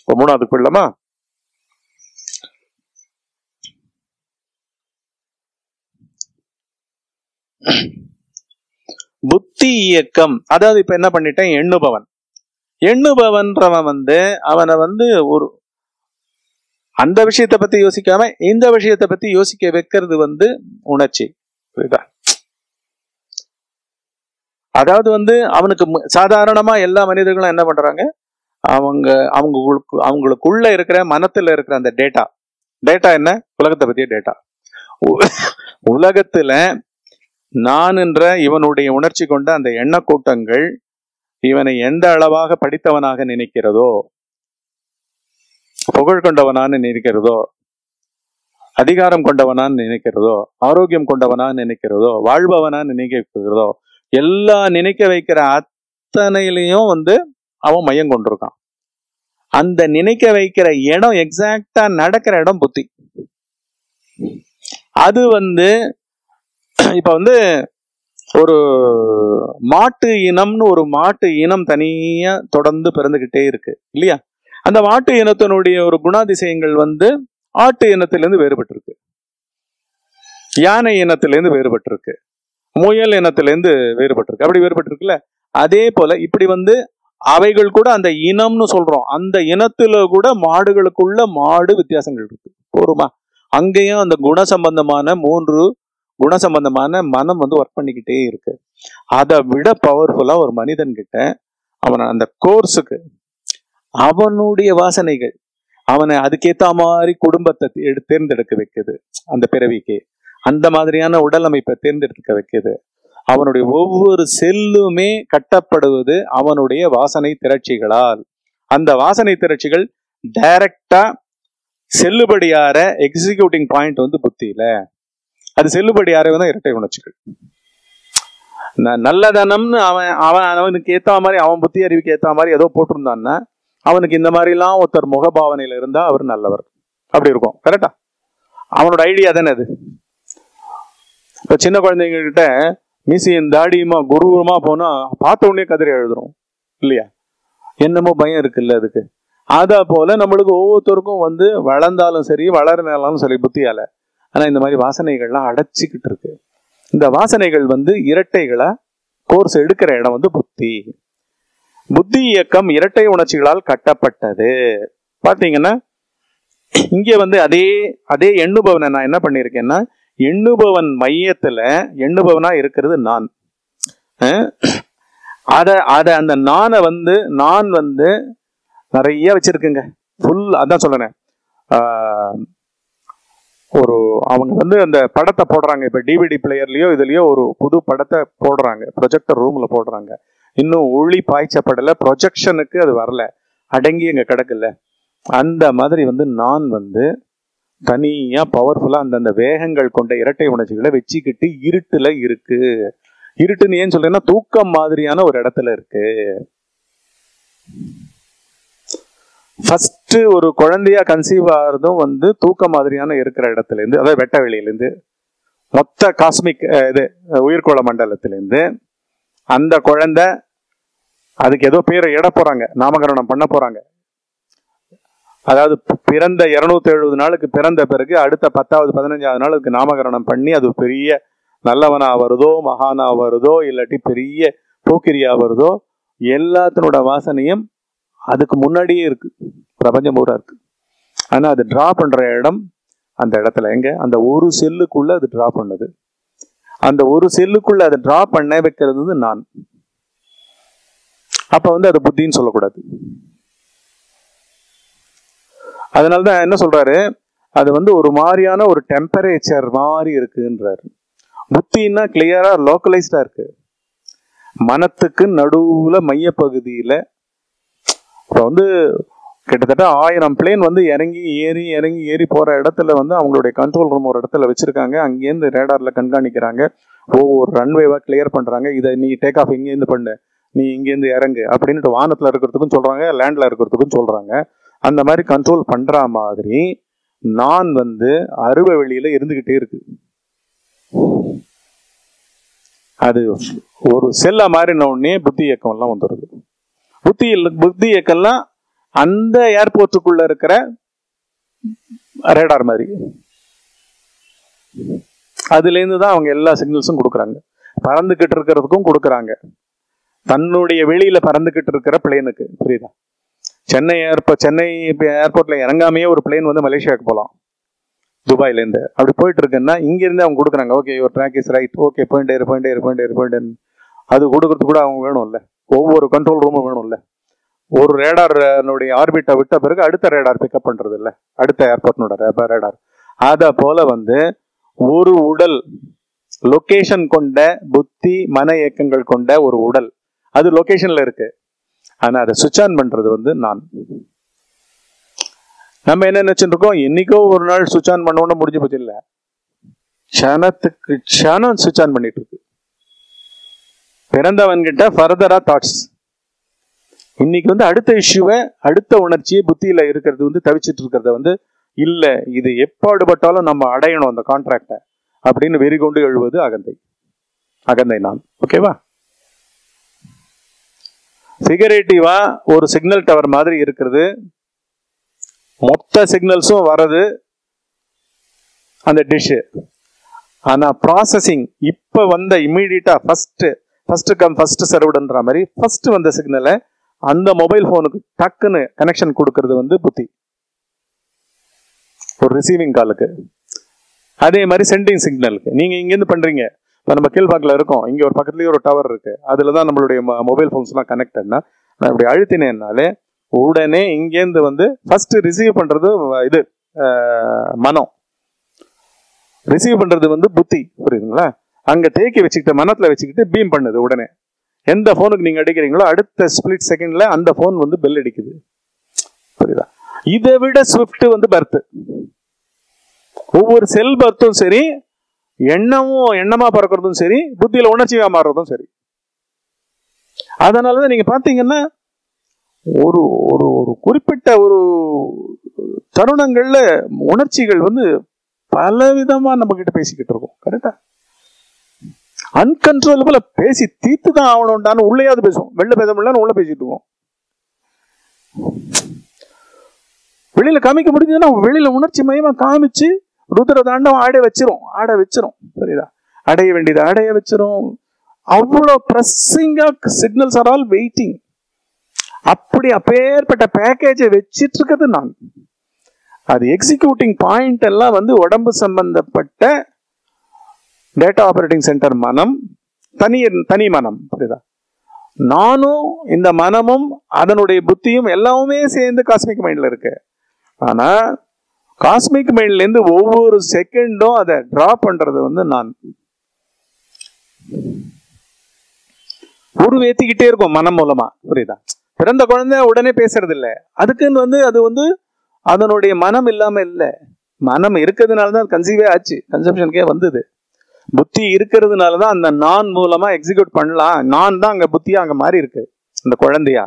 இப்போ மூணாவது போயிடலாமா புத்தி இயக்கம் அதாவது இப்ப என்ன பண்ணிட்டேன் எண்ணுபவன் எண்ணுபவன்றவன் வந்து அவனை வந்து ஒரு அந்த விஷயத்தை பத்தி யோசிக்காம இந்த விஷயத்தை பத்தி யோசிக்க வைக்கிறது வந்து உணர்ச்சி புரியுதா அதாவது வந்து அவனுக்கு மு- சாதாரணமா எல்லா மனிதர்களும் என்ன பண்றாங்க அவங்க அவங்களுக்கு அவங்களுக்குள்ள இருக்கிற மனத்துல இருக்கிற அந்த டேட்டா டேட்டா என்ன உலகத்தை பத்திய டேட்டா உலகத்துல நான் என்ற இவனுடைய உணர்ச்சி கொண்ட அந்த எண்ணக்கூட்டங்கள் இவனை எந்த அளவாக படித்தவனாக நினைக்கிறதோ புகழ் கொண்டவனான்னு நினைக்கிறதோ அதிகாரம் கொண்டவனான்னு நினைக்கிறதோ ஆரோக்கியம் கொண்டவனான்னு நினைக்கிறதோ வாழ்பவனான்னு நினைக்கிறதோ எல்லா நினைக்க வைக்கிற அத்தனையிலையும் வந்து அவன் மையம் கொண்டிருக்கான் அந்த நினைக்க வைக்கிற இடம் எக்ஸாக்டா நடக்கிற இடம் புத்தி அது வந்து இப்ப வந்து ஒரு மாட்டு இனம்னு ஒரு மாட்டு இனம் தனியா தொடர்ந்து பிறந்துகிட்டே இருக்கு இல்லையா அந்த மாட்டு இனத்தினுடைய ஒரு குணாதிசயங்கள் வந்து ஆட்டு இனத்திலிருந்து வேறுபட்டிருக்கு யானை இனத்திலிருந்து வேறுபட்டிருக்கு முயல் இனத்திலிருந்து வேறுபட்டிருக்கு அப்படி வேறுபட்டிருக்குல்ல அதே போல இப்படி வந்து அவைகள் கூட அந்த இனம்னு சொல்றோம் அந்த இனத்துல கூட மாடுகளுக்குள்ள மாடு வித்தியாசங்கள் இருக்கு போருமா அங்கேயும் அந்த குண சம்பந்தமான மூன்று குண சம்பந்தமான மனம் வந்து ஒர்க் பண்ணிக்கிட்டே இருக்கு அதை விட பவர்ஃபுல்லா ஒரு மனிதன் கிட்ட அவன் அந்த கோர்ஸுக்கு அவனுடைய வாசனைகள் அவனை அதுக்கேத்த மாதிரி குடும்பத்தை எடு- தேர்ந்தெடுக்க வைக்குது அந்த பிறவிக்கு அந்த மாதிரியான உடல் அமைப்பை தேர்ந்தெடுக்க வைக்குது அவனுடைய ஒவ்வொரு செல்லுமே கட்டப்படுவது அவனுடைய வாசனை திரட்சிகளால் அந்த வாசனை திரட்சிகள் டைரக்டா செல்லுபடியார எக்ஸிக்யூட்டிங் பாயிண்ட் வந்து புத்தியில அது செல்லுபடியார தான் இரட்டை உணர்ச்சிகள் ந- நல்லதனம்னு அவன் அவன் அவனுக்கு ஏத்த மாதிரி அவன் புத்தி அறிவுக்கு ஏத்த மாதிரி ஏதோ போட்டிருந்தான்னா அவனுக்கு இந்த மாதிரிலாம் ஒருத்தர் முகபாவனையில இருந்தா அவர் நல்லவர் அப்படி இருக்கும் கரெக்டா அவனோட ஐடியா தானே அது இப்ப சின்ன குழந்தைங்க கிட்ட மீசியும் தாடியுமா குருவுமா போனா பார்த்த உடனே கதறி எழுதுறோம் இல்லையா என்னமோ பயம் இருக்குல்ல அதுக்கு அதா போல நம்மளுக்கு ஒவ்வொருத்தருக்கும் வந்து வளர்ந்தாலும் சரி வளர்ந்தாலும் சரி புத்தியால ஆனா இந்த மாதிரி வாசனைகள்லாம் அடைச்சிக்கிட்டு இருக்கு இந்த வாசனைகள் வந்து இரட்டைகளா கோர்ஸ் எடுக்கிற இடம் வந்து புத்தி புத்தி இயக்கம் இரட்டை உணர்ச்சிகளால் கட்டப்பட்டது பாத்தீங்கன்னா இங்க வந்து அதே அதே எண்ணுபவனை நான் என்ன பண்ணியிருக்கேன்னா எண்ணுபவன் மையத்துல எண்ணுபவனா இருக்கிறது நான் அஹ் அத அத அந்த நானை வந்து நான் வந்து நிறைய வச்சிருக்குங்க ஃபுல் அதான் சொல்றேன் ஆஹ் ஒரு அவங்க வந்து அந்த படத்தை போடுறாங்க இப்ப டிவிடி பிளேயர்லயோ இதுலயோ ஒரு புது படத்தை போடுறாங்க ப்ரொஜெக்டர் ரூம்ல போடுறாங்க இன்னும் ஒளி பாய்ச்சப்படல ப்ரொஜெக்ஷனுக்கு அது வரல அடங்கி அங்க கிடக்குல்ல அந்த மாதிரி வந்து நான் வந்து தனியா பவர்ஃபுல்லா அந்தந்த வேகங்கள் கொண்ட இரட்டை உணர்ச்சிகளை வச்சுக்கிட்டு இருட்டுல இருக்கு இருட்டுன்னு ஏன் சொல்றேன்னா தூக்கம் மாதிரியான ஒரு இடத்துல இருக்கு ஃபர்ஸ்ட் ஒரு குழந்தையா கன்சீவ் ஆகிறதும் வந்து தூக்க மாதிரியான இருக்கிற இடத்துல இருந்து அதாவது வெட்ட வெளியிலேருந்து மொத்த காஸ்மிக் இது அஹ், உயிர்கோள மண்டலத்திலேருந்து அந்த குழந்தை அதுக்கு ஏதோ பேரை இட போறாங்க நாமகரணம் பண்ண போறாங்க அதாவது பி- பிறந்த இருநூத்தி எழுபது நாளுக்கு பிறந்த பிறகு அடுத்த பத்தாவது பதினஞ்சாவது நாளுக்கு நாமகரணம் பண்ணி அது பெரிய நல்லவனா வருதோ மகானா வருதோ இல்லாட்டி பெரிய போக்கிரியா வருதோ எல்லாத்தினோட வாசனையும் அதுக்கு முன்னாடியே இருக்கு பிரபஞ்சம் பூரா இருக்கு ஆனா அது டிரா பண்ற இடம் அந்த இடத்துல எங்க அந்த ஒரு செல்லுக்குள்ள அது டிரா பண்ணுது அந்த ஒரு செல்லுக்குள்ள அதை டிரா பண்ண வைக்கிறது வந்து நான் அப்ப வந்து அது புத்தின்னு சொல்லக்கூடாது அதனாலதான் என்ன சொல்றாரு அது வந்து ஒரு மாதிரியான ஒரு டெம்பரேச்சர் மாதிரி இருக்குன்றாரு புத்தின்னா கிளியரா லோக்கலைஸ்டா இருக்கு மனத்துக்கு நடுவுல மையப்பகுதியில இப்போ வந்து கிட்டத்தட்ட ஆயிரம் பிளேன் வந்து இறங்கி ஏறி இறங்கி ஏறி போற இடத்துல வந்து அவங்களுடைய கண்ட்ரோல் ரூம் ஒரு இடத்துல வச்சிருக்காங்க அங்கேருந்து ரேடார்ல கண்காணிக்கிறாங்க ஒவ்வொரு ரன்வேவா கிளியர் பண்றாங்க இதை நீ டேக் ஆஃப் இங்கேருந்து பண்ணு நீ இங்கேருந்து இறங்கு அப்படின்ட்டு வானத்துல இருக்கிறதுக்கும் சொல்றாங்க லேண்ட்ல இருக்கிறதுக்கும் சொல்றாங்க அந்த மாதிரி கண்ட்ரோல் பண்ற மாதிரி நான் வந்து அருவ வெளியில இருந்துகிட்டே இருக்கு அது ஒரு செல்ல மாறின உடனே புத்தி இயக்கம் எல்லாம் வந்துடுது புத்தி இல்ல- புத்தி இயக்கம்லாம் அந்த ஏர்போர்ட்டுக்குள்ள இருக்கிற ரேடார் மாதிரி அதுல இருந்து தான் அவங்க எல்லா சிக்னல்ஸும் கொடுக்குறாங்க பறந்துகிட்டு இருக்கிறதுக்கும் கொடுக்குறாங்க தன்னுடைய வெளியில பறந்துகிட்டு இருக்கிற பிளேனுக்கு புரியுதா சென்னை ஏர்போர்ட் சென்னை ஏர்போர்ட்ல இறங்காமையே ஒரு பிளேன் வந்து மலேசியாவுக்கு போகலாம் துபாயில இருந்து அப்படி போயிட்டு இருக்குன்னா இங்க இருந்து அவங்க கொடுக்குறாங்க ஓகே ஒரு ட்ராக் இஸ் ரைட் ஓகே போயிட்டே இரு போயிட்டே இரு போயிட்டே இரு போயிட்டே இரு. அது கொடுக்கறது கூட அவங்க வேணும்ல ஒவ்வொரு கண்ட்ரோல் ரூமும் வேணும்ல ஒரு ரேடார்னுடைய ஆர்பிட்டை விட்ட பிறகு அடுத்த ரேடார் பிக்கப் பண்றது இல்ல அடுத்த ஏர்போர்ட்னோட ரேடார் அத போல வந்து ஒரு உடல் லொகேஷன் கொண்ட புத்தி மன இயக்கங்கள் கொண்ட ஒரு உடல் அது லொகேஷன்ல இருக்கு ஆனா அதை சுவிட்ச் ஆன் பண்றது வந்து நான் நம்ம என்ன நினைச்சிட்டு இருக்கோம் என்னைக்கோ ஒரு நாள் சுவிட்ச் ஆன் பண்ணோன்னு முடிஞ்சு போச்சு இல்ல க்ஷணத்துக்கு க்ஷணம் சுவிட்ச் ஆன் பண்ணிட்டு இருக்கு பிறந்தவன் கிட்ட ஃபர்தரா தாட்ஸ் இன்னைக்கு வந்து அடுத்த இஷ்யூவை அடுத்த உணர்ச்சியை புத்தியில இருக்கிறது வந்து தவிச்சிட்டு இருக்கிறத வந்து இல்ல இது எப்பாடுபட்டாலும் நம்ம அடையணும் அந்த கான்ட்ராக்டை அப்படின்னு வெறி கொண்டு எழுவது அகந்தை அகந்தை நான் ஓகேவா ஃபிகரேட்டிவா ஒரு சிக்னல் டவர் மாதிரி இருக்கிறது மொத்த சிக்னல்ஸும் வர்றது அந்த டிஷ்ஷு ஆனா ப்ராசஸிங் இப்ப வந்த இம்மீடியட்டா ஃபர்ஸ்ட் ஃபர்ஸ்ட் கம் ஃபர்ஸ்ட் சர்வ்டுன்ற மாதிரி ஃபர்ஸ்ட் வந்த சிக்னலை அந்த மொபைல் ஃபோனுக்கு டக்குன்னு கனெக்ஷன் கொடுக்கறது வந்து புத்தி ஒரு ரிசீவிங் காலுக்கு அதே மாதிரி சென்டிங் சிக்னலுக்கு நீங்க இங்கேருந்து பண்றீங்க இப்போ நம்ம கீழ்பாக்கில் இருக்கோம் இங்க ஒரு பக்கத்துலயே ஒரு டவர் இருக்கு அதுல தான் நம்மளுடைய மொபைல் ஃபோன்ஸ்லாம் கனெக்டட்னா நான் இப்படி அழுத்தினேன்னாலே உடனே இங்கேருந்து வந்து ஃபர்ஸ்ட் ரிசீவ் பண்றது இது அஹ், மனம் ரிசீவ் பண்றது வந்து புத்தி புரியுதுங்களா அங்க தேக்கி வச்சுக்கிட்டு மனத்துல வச்சுக்கிட்டு பீம் பண்ணுது உடனே எந்த ஃபோனுக்கு நீங்க அடிக்கிறீங்களோ அடுத்த ஸ்பிளிட் செகண்ட்ல அந்த ஃபோன் வந்து பெல் அடிக்குது புரியுதா இதை விட ஸ்விஃப்ட் வந்து பர்த் ஒவ்வொரு செல் பர்த்தும் சரி எண்ணமும் எண்ணமா பறக்கிறதும் சரி புத்தியில உணர்ச்சியா மாறுறதும் சரி அதனாலதான் நீங்க பாத்தீங்கன்னா ஒரு ஒரு ஒரு குறிப்பிட்ட ஒரு தருணங்கள்ல உணர்ச்சிகள் வந்து பல விதமா நம்ம கிட்ட பேசிக்கிட்டு இருக்கோம் கரெக்டா அன்கன்ட்ரோலபிளா பேசி தீர்த்து தான் ஆகணும்டான்னு உள்ளேயாவது பேசுவோம் வெளில பேச முடியலன்னு உள்ள பேசிட்டு இருக்கோம் வெளியில காமிக்க முடிஞ்சதுன்னா வெளியில உணர்ச்சி மயமா காமிச்சு ருத்ர தாண்டம் ஆட வச்சிரும் ஆட வச்சிரும் புரியுதா அடைய வேண்டியது அடைய வச்சிரும் அவ்வளோ ப்ரெஸ்ஸிங்கா சிக்னல்ஸ் ஆர் ஆல் வெயிட்டிங் அப்படி அப்பேற்பட்ட பேக்கேஜை வச்சிட்டு இருக்கிறது நான் அது எக்ஸிக்யூட்டிங் பாயிண்ட் எல்லாம் வந்து உடம்பு சம்பந்தப்பட்ட டேட்டா ஆபரேட்டிங் சென்டர் மனம் தனி தனி மனம் புரியுதா நானும் இந்த மனமும் அதனுடைய புத்தியும் எல்லாமே சேர்ந்து காஸ்மிக் மைண்ட்ல இருக்கு ஆனா காஸ்மிக் மைண்ட்ல இருந்து ஒவ்வொரு செகண்டும் அதை டிரா பண்றது வந்து நான் உருவேத்திக்கிட்டே இருக்கும் மனம் மூலமா புரியுதா பிறந்த குழந்தை உடனே பேசுறது இல்ல அதுக்குன்னு வந்து அது வந்து அதனுடைய மனம் இல்லாம இல்ல மனம் இருக்கிறதுனால தான் கன்சீவே ஆச்சு கன்சப்ஷனுக்கே வந்தது புத்தி இருக்கிறதுனால தான் அந்த நான் மூலமா எக்ஸிக்யூட் பண்ணலாம் நான் தான் அங்க புத்தியா அங்க மாறி இருக்கு அந்த குழந்தையா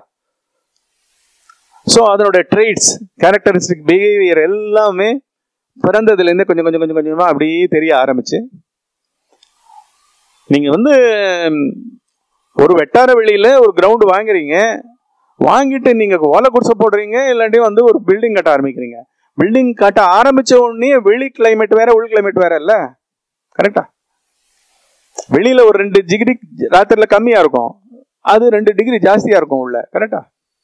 ஸோ அதனோட ட்ரெய்ட்ஸ் கேரக்டரிஸ்டிக் பிஹேவியர் எல்லாமே பிறந்ததுல இருந்தே கொஞ்சம் கொஞ்சம் கொஞ்சம் கொஞ்சமா அப்படியே தெரிய ஆரம்பிச்சு நீங்க வந்து ம், ஒரு வெட்டார வெளியில ஒரு கிரவுண்ட் வாங்குறீங்க வாங்கிட்டு நீங்க ஓலை குடிசை போடுறீங்க இல்லாட்டி வந்து ஒரு பில்டிங் கட்ட ஆரம்பிக்கிறீங்க பில்டிங் கட்ட ஆரம்பிச்ச உடனே வெளி கிளைமேட் வேற உள் கிளைமேட் வேற இல்ல கரெக்டா வெளியில ஒரு ரெண்டு டிகிரி ராத்திரில கம்மியா இருக்கும் அது ரெண்டு டிகிரி ஜாஸ்தியா இருக்கும் உள்ள கரெக்டா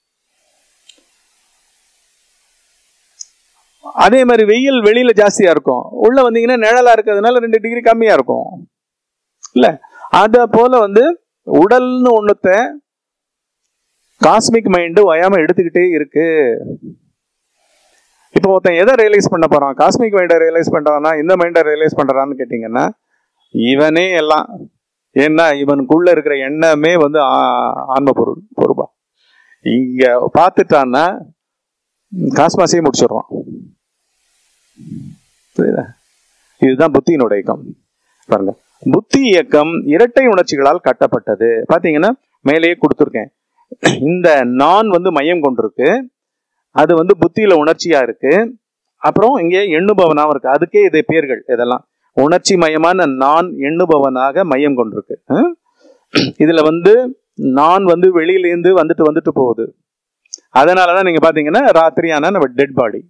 அதே மாதிரி வெயில் வெளியில ஜாஸ்தியா இருக்கும் உள்ள வந்தீங்கன்னா நிழலா இருக்கிறதுனால ரெண்டு டிகிரி கம்மியா இருக்கும் இல்ல அத போல வந்து உடல்னு ஒண்ணுத்த காஸ்மிக் மைண்டு வயாம எடுத்துக்கிட்டே இருக்கு இப்போ ஒருத்தன் எதை ரியலைஸ் பண்ண போறான் காஸ்மிக் மைண்டை ரியலைஸ் பண்றானா இந்த மைண்டை ரியலைஸ் பண்றான்னு கேட்டீங்கன்னா இவனே எல்லாம் ஏன்னா இவனுக்குள்ள இருக்கிற எண்ணமே வந்து ஆ- ஆன்ம பொருள் பொறுப்பா இங்க பார்த்துட்டான்னா காஸ்மாஸே முடிச்சிடுறான் புரியுதா இதுதான் புத்தியினோட இயக்கம் பாருங்க புத்தி இயக்கம் இரட்டை உணர்ச்சிகளால் கட்டப்பட்டது பாத்தீங்கன்னா மேலேயே கொடுத்துருக்கேன் இந்த நான் வந்து மையம் கொண்டிருக்கு அது வந்து புத்தியில உணர்ச்சியா இருக்கு அப்புறம் இங்கே எண்ணுபவனாவும் இருக்கு அதுக்கே இது பேர்கள் இதெல்லாம் உணர்ச்சி மயமான நான் எண்ணுபவனாக மையம் கொண்டிருக்கு ஹம்? இதுல வந்து நான் வந்து வெளியிலேருந்து வந்துட்டு வந்துட்டு போகுது அதனாலதான் நீங்க பாத்தீங்கன்னா ராத்திரி ஆனா நம்ம டெட் பாடி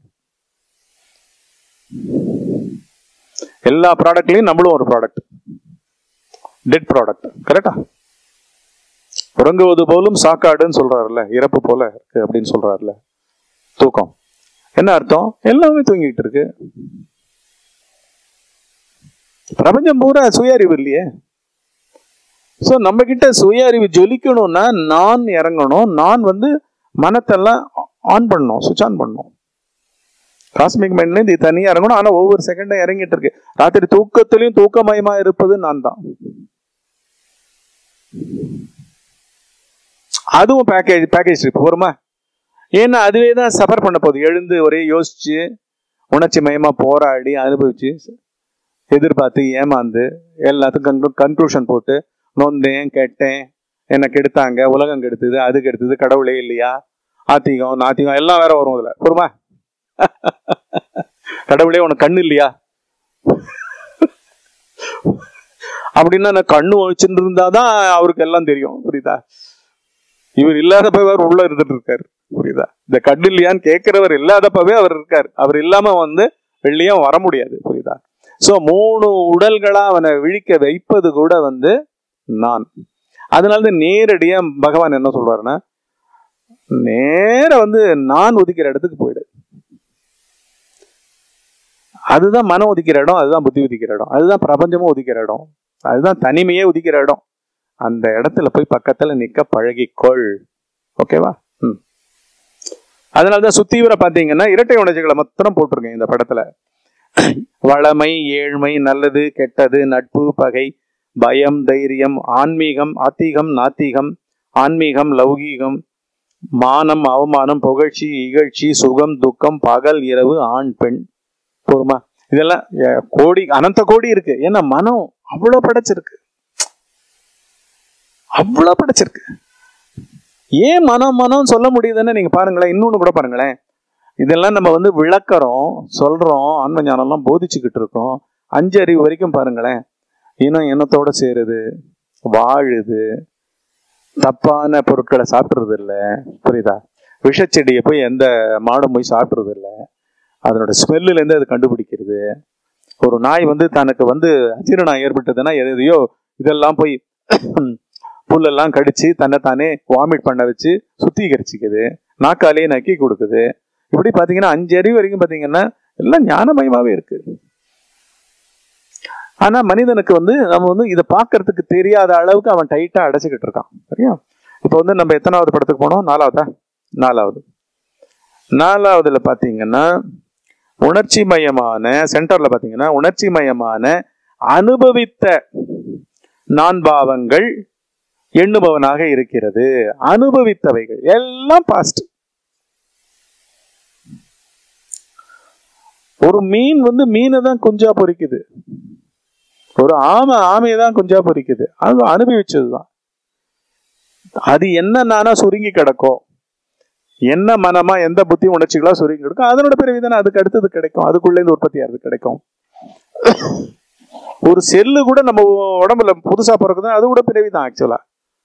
எல்லா ப்ராடக்ட்லயும் நம்மளும் ஒரு ப்ராடக்ட் டெட் ப்ராடக்ட் கரெக்டா உறங்குவது போலும் சாக்காடுன்னு சொல்றாருல்ல இறப்பு போல இருக்கு அப்படின்னு சொல்றாருல்ல தூக்கம் என்ன அர்த்தம் எல்லாமே தூங்கிட்டு இருக்கு பிரபஞ்சம் பூரா சுய அறிவு இல்லையே சோ நம்ம கிட்ட சுய அறிவு ஜொலிக்கணும்னா நான் இறங்கணும் நான் வந்து மனத்தெல்லாம் ஆன் பண்ணணும் சுவிச் ஆன் பண்ணணும் காஸ்மிக் மைண்ட்ல இது தனியா இறங்கணும் ஆனா ஒவ்வொரு செகண்டும் இறங்கிட்டு இருக்கு ராத்திரி தூக்கத்திலையும் தூக்கமயமா இருப்பது நான் தான் அதுவும் பேக்கேஜ் பேக்கேஜ் ட்ரிப் வருமா ஏன்னா அதுவே தான் சஃபர் பண்ண போகுது எழுந்து ஒரே யோசிச்சு உணர்ச்சி மயமா போராடி அனுபவிச்சு எதிர்பார்த்து ஏமாந்து எல்லாத்துக்கும் கன்க்ளூஷன் போட்டு நொந்தேன் கெட்டேன் என்ன கெடுத்தாங்க உலகம் கெடுத்தது அது கெடுத்தது கடவுளே இல்லையா ஆத்திகம் நாத்திகம் எல்லாம் வேற வரும் இதுல பொறுமா கடவுளே உனக்கு கண்ணு இல்லையா அப்படின்னா நான் கண்ணு வச்சுட்டு இருந்தாதான் அவருக்கு எல்லாம் தெரியும் புரியுதா இவர் இல்லாதப்பவே அவர் உள்ள இருந்துட்டு இருக்காரு புரியுதா இந்த கண்ணு இல்லையான்னு கேட்கிறவர் இல்லாதப்பவே அவர் இருக்காரு அவர் இல்லாம வந்து வெளியும் வர முடியாது புரியுதா சோ மூணு உடல்களா அவனை விழிக்க வைப்பது கூட வந்து நான் அதனாலதான் நேரடியா பகவான் என்ன சொல்றாருன்னா நேர வந்து நான் ஒதுக்கிற இடத்துக்கு போயிடு அதுதான் மனம் ஒதுக்கிற இடம் அதுதான் புத்தி ஒதுக்கிற இடம் அதுதான் பிரபஞ்சமும் ஒதுக்கிற இடம் அதுதான் தனிமையே ஒதுக்கிற இடம் அந்த இடத்துல போய் பக்கத்துல நிக்க பழகிக்கொள் ஓகேவா ம் அதனாலதான் சுத்தீவிர பாத்தீங்கன்னா இரட்டை உணர்ச்சிகளை மாத்திரம் போட்டிருக்கேன் இந்த படத்துல வளமை ஏழ்மை நல்லது கெட்டது நட்பு பகை பயம் தைரியம் ஆன்மீகம் ஆத்திகம் நாத்திகம் ஆன்மீகம் லௌகீகம் மானம் அவமானம் புகழ்ச்சி இகழ்ச்சி சுகம் துக்கம் பகல் இரவு ஆண் பெண் போருமா இதெல்லாம் அஹ், கோடி அனந்த கோடி இருக்கு ஏன்னா மனம் அவ்வளவு படைச்சிருக்கு அவ்வளவு படைச்சிருக்கு ஏன் மனம் மனம் சொல்ல முடியுதுன்னு நீங்க பாருங்களேன் இன்னொன்னு கூட பாருங்களேன் இதெல்லாம் நம்ம வந்து விளக்கறோம் சொல்றோம் ஆன்ம ஞானம்லாம் போதிச்சுக்கிட்டு இருக்கோம் அஞ்சு அறிவு வரைக்கும் பாருங்களேன் இனம் இனத்தோட சேருது வாழுது தப்பான பொருட்களை சாப்பிடுறது இல்ல புரியுதா விஷச்செடியை போய் எந்த மாடும் போய் சாப்பிடுறது இல்ல அதனோட ஸ்மெல்லுல இருந்து அது கண்டுபிடிக்கிறது ஒரு நாய் வந்து தனக்கு வந்து அஜீரணம் ஏற்பட்டதுன்னா எது எதையோ இதெல்லாம் போய் புல்லெல்லாம் கடிச்சு தன்னை தானே வாமிட் பண்ண வச்சு சுத்திகரிச்சுக்குது நாக்காலே நக்கி கொடுக்குது இப்படி பாத்தீங்கன்னா அஞ்சு அறிவு வரைக்கும் பாத்தீங்கன்னா எல்லாம் ஞானமயமாவே இருக்கு ஆனா மனிதனுக்கு வந்து நம்ம வந்து இதை பார்க்கறதுக்கு தெரியாத அளவுக்கு அவன் டைட்டா அடைச்சுக்கிட்டு இருக்கான் சரியா இப்போ வந்து நம்ம எத்தனாவது படத்துக்கு போனோம் நாலாவதா நாலாவது நாலாவதுல பாத்தீங்கன்னா உணர்ச்சி மயமான சென்டர்ல பாத்தீங்கன்னா உணர்ச்சி மயமான அனுபவித்த நான் பாவங்கள் எண்ணுபவனாக இருக்கிறது அனுபவித்தவைகள் எல்லாம் பாஸ்ட் ஒரு மீன் வந்து மீனை தான் குஞ்சா பொறிக்குது ஒரு ஆமை ஆமையை தான் குஞ்சா பொறிக்குது அது அனுபவிச்சதுதான் அது என்ன நானா சுருங்கி கிடக்கும் என்ன மனமா எந்த புத்தி உணர்ச்சிகளா சுருங்கி கிடக்கும் அதனோட பிறவி தானே அதுக்கு அடுத்தது கிடைக்கும் அதுக்குள்ள இருந்து உற்பத்தி ஆகிறது கிடைக்கும் ஒரு செல்லு கூட நம்ம உடம்புல புதுசா பிறக்குது அது கூட பிறவி தான் ஆக்சுவலா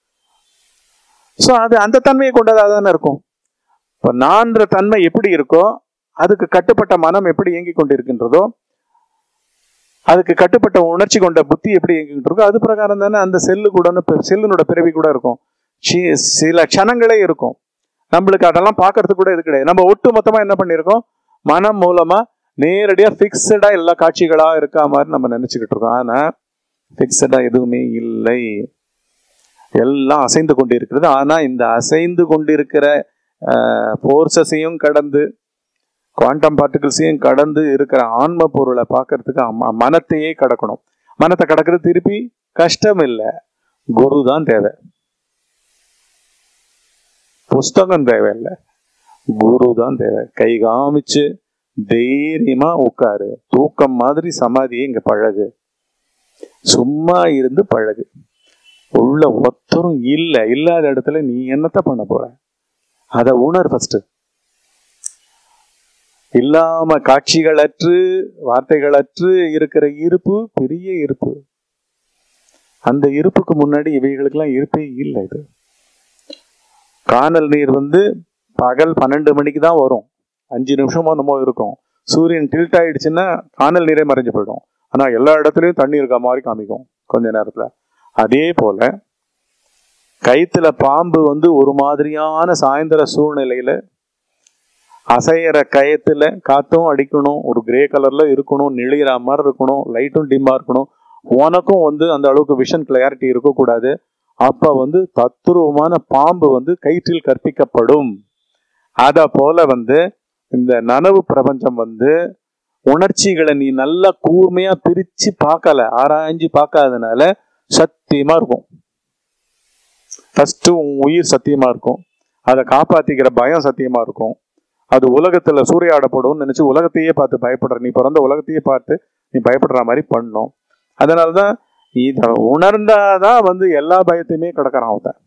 சோ அது அந்த தன்மையை கொண்டதா தானே இருக்கும் இப்ப நான்ற தன்மை எப்படி இருக்கோ அதுக்கு கட்டுப்பட்ட மனம் எப்படி இயங்கி கொண்டிருக்கின்றதோ அதுக்கு கட்டுப்பட்ட உணர்ச்சி கொண்ட புத்தி எப்படி இயங்கிட்டு இருக்கோ அது பிரகாரம் தானே அந்த செல்லு கூட செல்லுனோட பிறவி கூட இருக்கும் சி- சில க்ஷணங்களே இருக்கும் நம்மளுக்கு அதெல்லாம் பார்க்கறதுக்கு கூட இது கிடையாது நம்ம ஒட்டு மொத்தமா என்ன பண்ணியிருக்கோம் மனம் மூலமா நேரடியா ஃபிக்ஸடா எல்லா காட்சிகளா இருக்கா மாதிரி நம்ம நினைச்சுக்கிட்டு இருக்கோம் ஆனா ஃபிக்ஸடா எதுவுமே இல்லை எல்லாம் அசைந்து கொண்டிருக்கிறது ஆனா இந்த அசைந்து கொண்டிருக்கிற ஃபோர்ஸஸையும் கடந்து குவாண்டம் பார்ட்டிகிள்ஸையும் கடந்து இருக்கிற ஆன்ம பொருளை பார்க்கறதுக்கு அம்ம- மனத்தையே கடக்கணும் மனத்தை கடக்கிறது திருப்பி கஷ்டம் இல்லை குரு தான் தேவை புஸ்தகம் தேவையில்லை குரு தான் தேவை கை காமிச்சு தைரியமா உட்காரு தூக்கம் மாதிரி சமாதியை இங்க பழகு சும்மா இருந்து பழகு உள்ள ஒத்தரும் இல்ல இல்லாத இடத்துல நீ என்னத்த பண்ண போற அத உணர் ஃபர்ஸ்ட் இல்லாம காட்சிகளற்று வார்த்தைகளற்று இருக்கிற இருப்பு பெரிய இருப்பு அந்த இருப்புக்கு முன்னாடி இவைகளுக்கெல்லாம் இருப்பே இல்லை இது காணல் நீர் வந்து பகல் பன்னெண்டு மணிக்கு தான் வரும் அஞ்சு நிமிஷமோ நம்ம இருக்கும் சூரியன் டில்ட் ஆயிடுச்சுன்னா காணல் நீரே மறைஞ்சு போயிடும் ஆனா எல்லா இடத்துலயும் தண்ணி இருக்க மாதிரி காமிக்கும் கொஞ்ச நேரத்துல அதே போல கயித்துல பாம்பு வந்து ஒரு மாதிரியான சாயந்தர சூழ்நிலையில அசையற கயத்துல காத்தும் அடிக்கணும் ஒரு கிரே கலர்ல இருக்கணும் நெளிகிற மாதிரி இருக்கணும் லைட்டும் டிம்மா இருக்கணும் உனக்கும் வந்து அந்த அளவுக்கு விஷன் கிளாரிட்டி இருக்கக்கூடாது அப்ப வந்து தத்துருவமான பாம்பு வந்து கயிற்றில் கற்பிக்கப்படும் அத போல வந்து இந்த நனவு பிரபஞ்சம் வந்து உணர்ச்சிகளை நீ நல்லா கூர்மையா பிரிச்சு பார்க்கல ஆராய்ஞ்சு பார்க்காதனால சத்தியமா இருக்கும் ஃபர்ஸ்ட் உன் உயிர் சத்தியமா இருக்கும் அதை காப்பாத்திக்கிற பயம் சத்தியமா இருக்கும் அது உலகத்துல சூறையாடப்படும் நினைச்சு உலகத்தையே பார்த்து பயப்படுற நீ பிறந்த உலகத்தையே பார்த்து நீ பயப்படுற மாதிரி பண்ணும் அதனாலதான் இத உணர்ந்தாதான் வந்து எல்லா பயத்தையுமே கிடக்கிறான் அவன்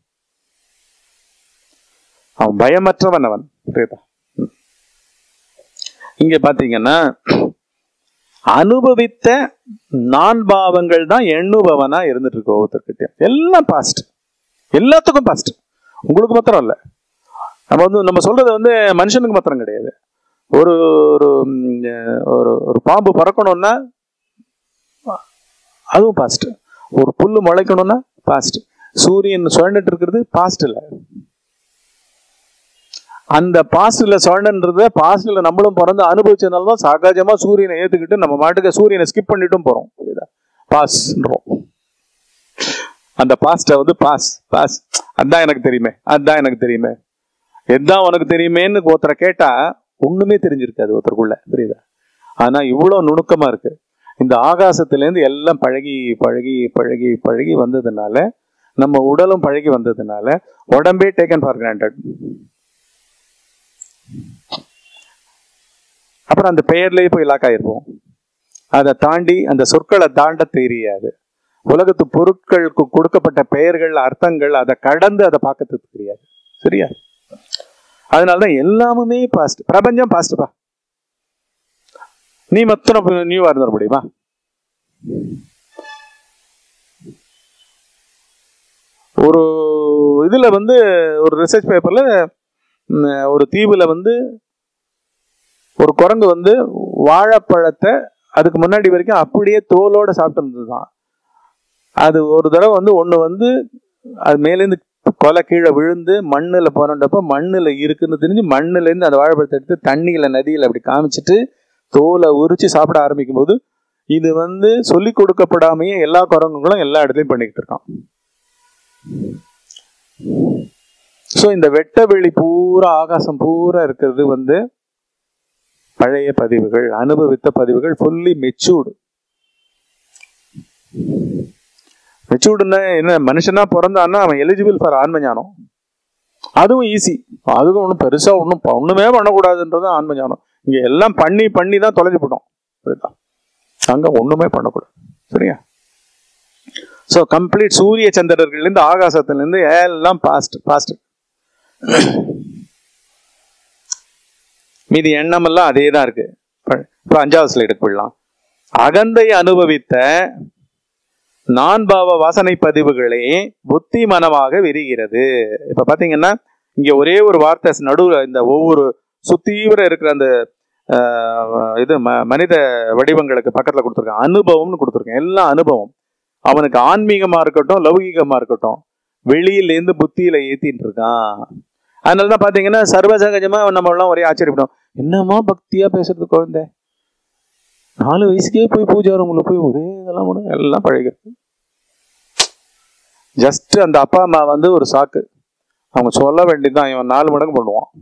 அவன் பயமற்றவன் அவன் புரியுதா ம். இங்க பாத்தீங்கன்னா அனுபவித்த நான் பாவங்கள் தான் எண்ணுபவனா இருந்துட்டு இருக்கு ஒவ்வொருத்தர்கிட்ட எல்லாம் பாஸ்ட் எல்லாத்துக்கும் பாஸ்ட் உங்களுக்கு மாத்திரம் இல்ல நம்ம வந்து நம்ம சொல்றது வந்து மனுஷனுக்கு மாத்திரம் கிடையாது ஒரு ஒரு ம், ஒரு ஒரு பாம்பு பறக்கணும்னா அதுவும் பாஸ்ட் ஒரு புல்லு முளைக்கணும்னா பாஸ்ட் சூரியன் சுழண்டுட்டு இருக்கிறது பாஸ்ட் இல்ல அந்த பாஸ்ட்ல சுழண்டன்றத பாஸ்ட்ல நம்மளும் பிறந்து அனுபவிச்சதுனால தான் சகஜமா சூரியனை ஏத்துக்கிட்டு நம்ம மாட்டுக்கு சூரியனை ஸ்கிப் பண்ணிட்டும் போறோம் புரியுதா பாஸ்ன்றோம் அந்த பாஸ்ட வந்து பாஸ் பாஸ் அதான் எனக்கு தெரியுமே அதான் எனக்கு தெரியுமே எதான் உனக்கு தெரியுமேன்னு ஒருத்தரை கேட்டா ஒண்ணுமே தெரிஞ்சிருக்காது ஒருத்தருக்குள்ள புரியுதா ஆனா இவ்வளவு நுணுக்கமா இருக்கு இந்த ஆகாசத்துல இருந்து எல்லாம் பழகி பழகி பழகி பழகி வந்ததுனால நம்ம உடலும் பழகி வந்ததுனால உடம்பே டேக்கன் ஃபார் கிராண்டட் அப்புறம் அந்த பெயர்லயே போய் லாக் ஆயிருப்போம் அதை தாண்டி அந்த சொற்களை தாண்ட தெரியாது உலகத்து பொருட்களுக்கு கொடுக்கப்பட்ட பெயர்கள் அர்த்தங்கள் அதை கடந்து அதை பார்க்கறதுக்கு தெரியாது சரியா அதனாலதான் எல்லாமுமே பாஸ்ட் பிரபஞ்சம் பாஸ்ட்பா நீ மொத்தம் நியூவா இருந்துட முடியுமா ஒரு இதுல வந்து ஒரு ரிசர்ச் பேப்பர்ல ஒரு தீவுல வந்து ஒரு குரங்கு வந்து வாழைப்பழத்தை அதுக்கு முன்னாடி வரைக்கும் அப்படியே தோலோட சாப்பிட்டு இருந்ததுதான் அது ஒரு தடவை வந்து ஒண்ணு வந்து அது மேலேருந்து கொலை கீழே விழுந்து மண்ணில் போனப்ப மண்ணில் இருக்குன்னு தெரிஞ்சு மண்ணுலேருந்து அந்த வாழைப்பழத்தை எடுத்து தண்ணியில் நதியில் அப்படி காமிச்சிட்டு தோலை உரிச்சு சாப்பிட ஆரம்பிக்கும் போது இது வந்து சொல்லி கொடுக்கப்படாமையே எல்லா குரங்குகளும் எல்லா இடத்துலையும் பண்ணிக்கிட்டு இருக்கான் ஸோ இந்த வெட்ட வெளி பூரா ஆகாசம் பூரா இருக்கிறது வந்து பழைய பதிவுகள் அனுபவித்த பதிவுகள் ஃபுல்லி மெச்சூர்டு மெச்சூர்டுன்னா என்ன மனுஷனா பிறந்தான்னா அவன் எலிஜிபிள் ஃபார் ஆன்ம ஞானம் அதுவும் ஈஸி அதுவும் ஒன்றும் பெருசா ஒன்றும் ஒண்ணுமே பண்ணக்கூடாதுன்றது ஆன்ம ஞானம் இங்க எல்லாம் பண்ணி பண்ணி தான் தொலைஞ்சு போட்டோம் புரியுதா அங்க ஒண்ணுமே பண்ணக்கூடாது சரியா ஸோ கம்ப்ளீட் சூரிய சந்திரர்கள்லேருந்து ஆகாசத்துலேருந்து எல்லாம் பாஸ்ட் பாஸ்ட் மீதி எண்ணம் எல்லாம் அதே தான் இருக்கு இப்போ அஞ்சாவது ஸ்லைடுக்கு போயிடலாம் அகந்தை அனுபவித்த நான் பாவ வாசனை பதிவுகளே புத்தி மனமாக விரிகிறது இப்ப பாத்தீங்கன்னா இங்க ஒரே ஒரு வார்த்தை நடுவுல இந்த ஒவ்வொரு சுத்தீவிர இருக்கிற அந்த ஆஹ், இது ம- மனித வடிவங்களுக்கு பக்கத்துல கொடுத்துருக்கேன் அனுபவம்னு கொடுத்துருக்கேன் எல்லாம் அனுபவம் அவனுக்கு ஆன்மீகமா இருக்கட்டும் லௌகிகமா இருக்கட்டும் வெளியில இருந்து புத்தியில ஏத்திட்டு இருக்கான் அதனாலதான் பாத்தீங்கன்னா சர்வசகஜமா நம்ம எல்லாம் ஒரே ஆச்சரியப்படும் என்னமா பக்தியா பேசுறது குழந்தை நாலு வயசுக்கே போய் பூஜை ரூம்ல போய் ஒரே இதெல்லாம் கூட எல்லாம் பழகிறது ஜஸ்ட் அந்த அப்பா அம்மா வந்து ஒரு சாக்கு அவங்க சொல்ல வேண்டியதுதான் இவன் நாலு மடங்கு பண்ணுவான்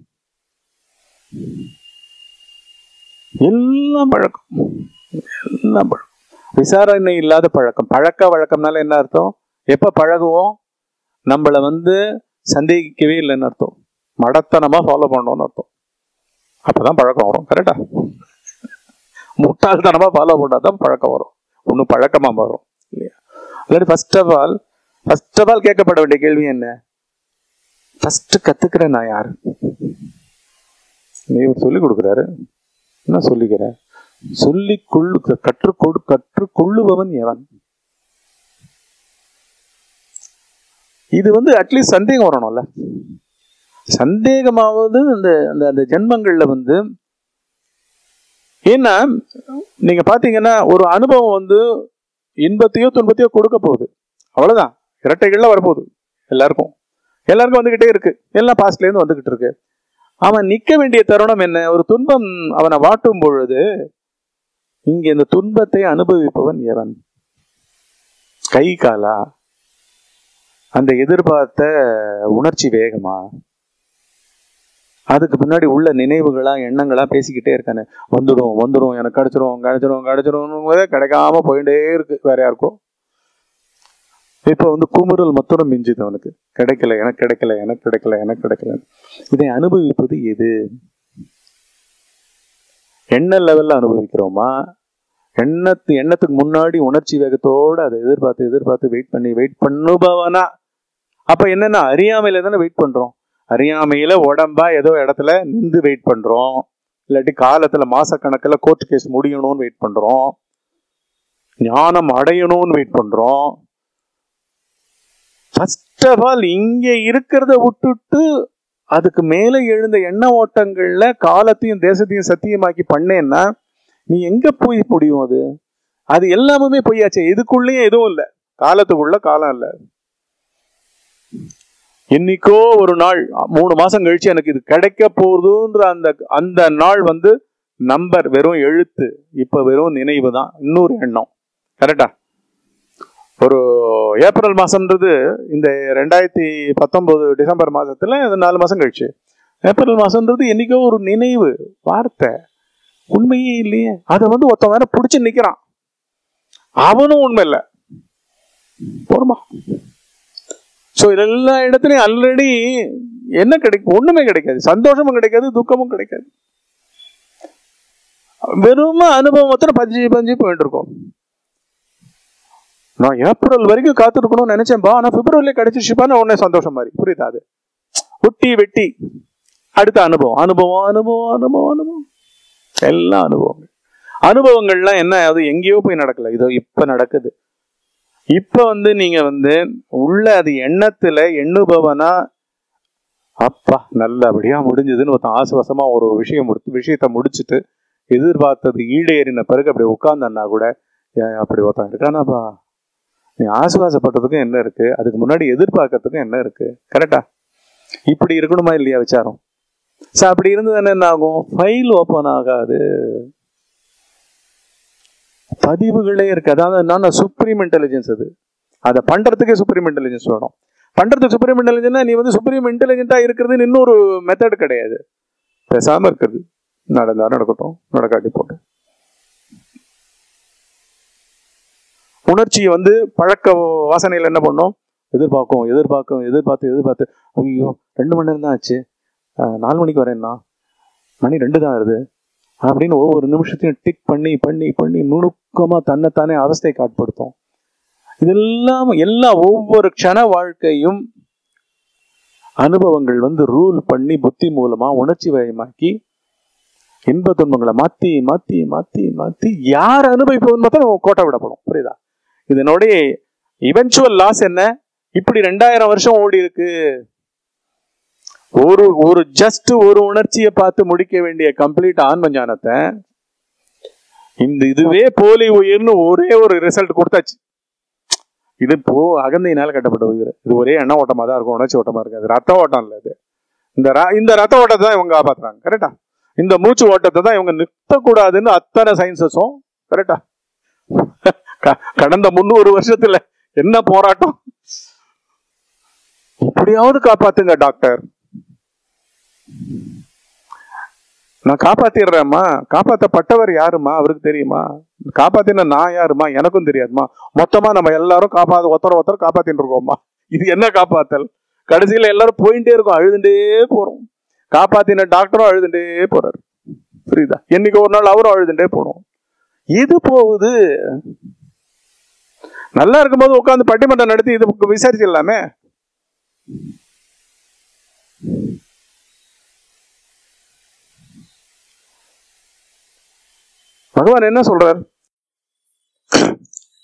எல்லாம் பழக்கம் எல்லாம் பழக்கம் விசாரணை இல்லாத பழக்கம் பழக்க வழக்கம்னால என்ன அர்த்தம் எப்ப பழகுவோம் நம்மளை வந்து சந்தேகிக்கவே இல்லைன்னு அர்த்தம் மடத்தனமா ஃபாலோ பண்ணோம்னு அர்த்தம் அப்பதான் பழக்கம் வரும் கரெக்டா முட்டாள்தனமா ஃபாலோ பண்ணாதான் பழக்கம் வரும் ஒன்றும் பழக்கமா வரும் இல்லையா இல்லாட்டி first of all first of all கேட்கப்பட வேண்டிய கேள்வி என்ன ஃபர்ஸ்ட் கத்துக்கிறேன் நான் யாரு நீ இவர் சொல்லி கொடுக்குறாரு என்ன சொல்லிக்கிற சொல்லி கொள்ளு கற்றுக்கொடு கற்றுக்கொள்ளுபவன் எவன் இது வந்து அட்லீஸ்ட் சந்தேகம் வரணும்ல சந்தேகமாவது அந்த அந்த அந்த ஜென்மங்கள்ல வந்து ஏன்னா நீங்க பாத்தீங்கன்னா ஒரு அனுபவம் வந்து இன்பத்தையோ துன்பத்தையோ கொடுக்க போகுது அவ்வளவுதான் இரட்டைகள்ல வரப்போகுது எல்லாருக்கும் எல்லாருக்கும் வந்துகிட்டே இருக்கு எல்லாம் பாஸ்ட்ல இருந்து வந்துகிட்டு இருக்கு அவன் நிக்க வேண்டிய தருணம் என்ன ஒரு துன்பம் அவனை வாட்டும் பொழுது இங்க இந்த துன்பத்தை அனுபவிப்பவன் எவன் கை காலா அந்த எதிர்பார்த்த உணர்ச்சி வேகமா அதுக்கு பின்னாடி உள்ள நினைவுகளா எண்ணங்களா பேசிக்கிட்டே இருக்கானு வந்துடும் வந்துடும் எனக்கு கிடைச்சிரும் கிடைச்சிரும் கிடைச்சிரும் கிடைக்காம போயிட்டே இருக்கு வேற யாருக்கும் இப்ப வந்து குமுறல் மொத்தம் மிஞ்சுது அவனுக்கு கிடைக்கல எனக்கு கிடைக்கல எனக்கு கிடைக்கல எனக்கு கிடைக்கல இதை அனுபவிப்பது எது எண்ண லெவல்ல அனுபவிக்கிறோமா எண்ணத்து எண்ணத்துக்கு முன்னாடி உணர்ச்சி வேகத்தோட அதை எதிர்பார்த்து எதிர்பார்த்து வெயிட் பண்ணி வெயிட் பண்ணுபவனா அப்ப என்னன்னா அறியாமையில தானே வெயிட் பண்றோம் அறியாமையில உடம்பா ஏதோ இடத்துல நின்று வெயிட் பண்றோம் இல்லாட்டி காலத்துல மாசக்கணக்கில் கோர்ட் கேஸ் முடியணும்னு வெயிட் பண்றோம் ஞானம் அடையணும்னு வெயிட் பண்றோம் ஃபர்ஸ்ட் ஆஃப் ஆல் இங்க இருக்கிறத விட்டுட்டு அதுக்கு மேல எழுந்த எண்ண ஓட்டங்கள்ல காலத்தையும் தேசத்தையும் சத்தியமாக்கி பண்ணேன்னா நீ எங்க போய் முடியும் அது அது எல்லாமே பொய்யாச்சு இதுக்குள்ளேயும் எதுவும் இல்லை காலத்துக்குள்ள காலம் இல்லை என்னைக்கோ ஒரு நாள் மூணு மாசம் கழிச்சு எனக்கு இது கிடைக்க போகுதுன்ற அந்த அந்த நாள் வந்து நம்பர் வெறும் எழுத்து இப்ப வெறும் நினைவு தான் இன்னொரு எண்ணம் கரெக்டா ஒரு ஏப்ரல் மாசம்ன்றது இந்த ரெண்டாயிரத்தி பத்தொன்பது டிசம்பர் மாசத்துல இது நாலு மாசம் கழிச்சு ஏப்ரல் மாசம்ன்றது என்னைக்கோ ஒரு நினைவு வார்த்தை உண்மையே இல்லையே அதை வந்து ஒருத்தன் வேற பிடிச்சு நிக்கிறான் அவனும் உண்மை இல்லை போருமா ஸோ எல்லா இடத்துலையும் ஆல்ரெடி என்ன கிடைக்கும் ஒண்ணுமே கிடைக்காது சந்தோஷமும் கிடைக்காது துக்கமும் கிடைக்காது வெறும் அனுபவம் மாத்திரம் பஞ்சு பஞ்சு போயிட்டு இருக்கோம் நான் ஏப்ரல் வரைக்கும் காத்திருக்கணும்னு நினைச்சேன்பா ஆனா பிப்ரவரியில கிடைச்சிச்சுப்பான்னு உடனே சந்தோஷம் மாதிரி புரியுதா அது ஒட்டி வெட்டி அடுத்த அனுபவம் அனுபவம் அனுபவம் அனுபவம் அனுபவம் எல்லாம் அனுபவங்கள் அனுபவங்கள்லாம் என்ன அது எங்கேயோ போய் நடக்கல இதோ இப்ப நடக்குது இப்ப வந்து நீங்க வந்து உள்ள அது எண்ணத்துல எண்ணுபவனா அப்பா நல்லபடியா முடிஞ்சதுன்னு ஒருத்தன் ஆசுவாசமா ஒரு விஷயம் முடித்து விஷயத்த முடிச்சுட்டு எதிர்பார்த்தது ஈடேறின பிறகு அப்படி உட்கார்ந்தன்னா கூட ஏன் அப்படி ஒருத்தன் இருக்கானாப்பா நீ ஆசுவாசப்பட்டதுக்கும் என்ன இருக்கு அதுக்கு முன்னாடி எதிர்பார்க்கறதுக்கும் என்ன இருக்கு கரெக்டா இப்படி இருக்கணுமா இல்லையா விசாரம் சோ அப்படி இருந்தது என்ன ஆகும் ஃபைல் ஓப்பன் ஆகாது பதிவுகளே இருக்கு அதாவது என்னன்னா சுப்ரீம் இன்டெலிஜென்ஸ் அது அதை பண்றதுக்கே சுப்ரீம் இன்டெலிஜென்ஸ் வேணும் பண்றதுக்கு சுப்ரீம் இன்டெலிஜென்ட்னா நீ வந்து சுப்ரீம் இன்டெலிஜென்ட்டா இருக்கிறது இன்னொரு மெத்தட் கிடையாது பேசாம இருக்கிறது நடந்தா நடக்கட்டும் நடக்காட்டி போட்டோம் உணர்ச்சியை வந்து பழக்க வாசனையில் என்ன பண்ணோம் எதிர்பார்க்கும் எதிர்பார்க்கும் எதிர்பார்த்து எதிர்பார்த்து ஐயோ ரெண்டு மணி நேரம் தான் ஆச்சு அஹ், நாலு மணிக்கு வரேன்னா மணி ரெண்டு தான் வருது அப்படின்னு ஒவ்வொரு நிமிஷத்தையும் டிக் பண்ணி பண்ணி பண்ணி நுணுக்கமா தன்னைத்தானே அவஸ்தை காட்படுத்தும் இதெல்லாம் எல்லா ஒவ்வொரு க்ஷண வாழ்க்கையும் அனுபவங்கள் வந்து ரூல் பண்ணி புத்தி மூலமா உணர்ச்சி வயமாக்கி இன்ப துன்பங்களை மாத்தி மாத்தி மாத்தி மாத்தி யார் அனுபவிப்பவன் மட்டும் கோட்டை விடப்படும் புரியுதா இதனுடைய இவென்ச்சுவல் லாஸ் என்ன இப்படி ரெண்டாயிரம் வருஷம் ஓடி இருக்கு ஒரு ஒரு ஜஸ்ட் ஒரு உணர்ச்சியை பார்த்து முடிக்க வேண்டிய கம்ப்ளீட் ஆன்ம ஞானத்தை இந்த இதுவே போலி உயிர்னு ஒரே ஒரு ரிசல்ட் கொடுத்தாச்சு இது போ அகந்தையினால கட்டப்பட்ட உயிர் இது ஒரே எண்ண ஓட்டமா தான் இருக்கும் உணர்ச்சி ஓட்டமா இருக்காது ரத்த ஓட்டம் இல்ல இது இந்த ர- இந்த ரத்த ஓட்டத்தை தான் இவங்க காப்பாத்துறாங்க கரெக்டா இந்த மூச்சு ஓட்டத்தை தான் இவங்க நிறுத்தக்கூடாதுன்னு அத்தனை சயின்சஸும் கரெக்டா கடந்த முந்நூறு வருஷத்துல என்ன போராட்டம் இப்படியாவது காப்பாத்துங்க டாக்டர் நான் காப்பாத்திடுறேம்மா காப்பாத்தப்பட்டவர் யாருமா அவருக்கு தெரியுமா காப்பாத்தின நான் யாருமா எனக்கும் தெரியாதுமா மொத்தமா நம்ம எல்லாரும் காப்பாத்து ஒருத்தர ஒருத்தர் காப்பாத்தின்னு இருக்கோம்மா இது என்ன காப்பாத்தல் கடைசியில எல்லாரும் போயிட்டே இருக்கோம் அழுதுண்டே போறோம் காப்பாத்தின டாக்டரும் அழுதுண்டே போறாரு புரியுதா என்னைக்கு ஒரு நாள் அவரும் அழுதுண்டே போனோம் எது போகுது நல்லா இருக்கும்போது உட்காந்து பட்டிமன்றம் நடத்தி இது விசாரிச்சிடலாமே பகவான் என்ன சொல்றார்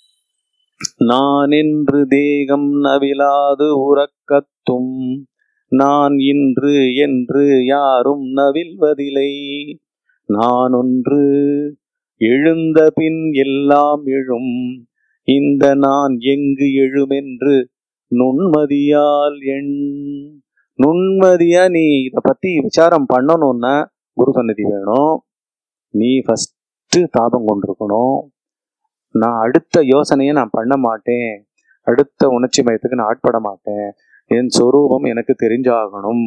நான் என்று தேகம் நவிலாது உறக்கத்தும் நான் இன்று என்று யாரும் நவில்வதில்லை நான் ஒன்று எழுந்த பின் எல்லாம் எழும் இந்த நான் எங்கு எழுமென்று நுண்மதியால் எண் நுண்மதியா நீ இத பத்தி விசாரம் பண்ணணும்னா குரு சந்நிதி வேணும் நீ ஃபர்ஸ்ட் தாபம் கொண்டிருக்கணும் நான் அடுத்த யோசனையை நான் பண்ண மாட்டேன் அடுத்த உணர்ச்சி மயத்துக்கு நான் ஆட்பட மாட்டேன் என் சொரூபம் எனக்கு தெரிஞ்சாகணும்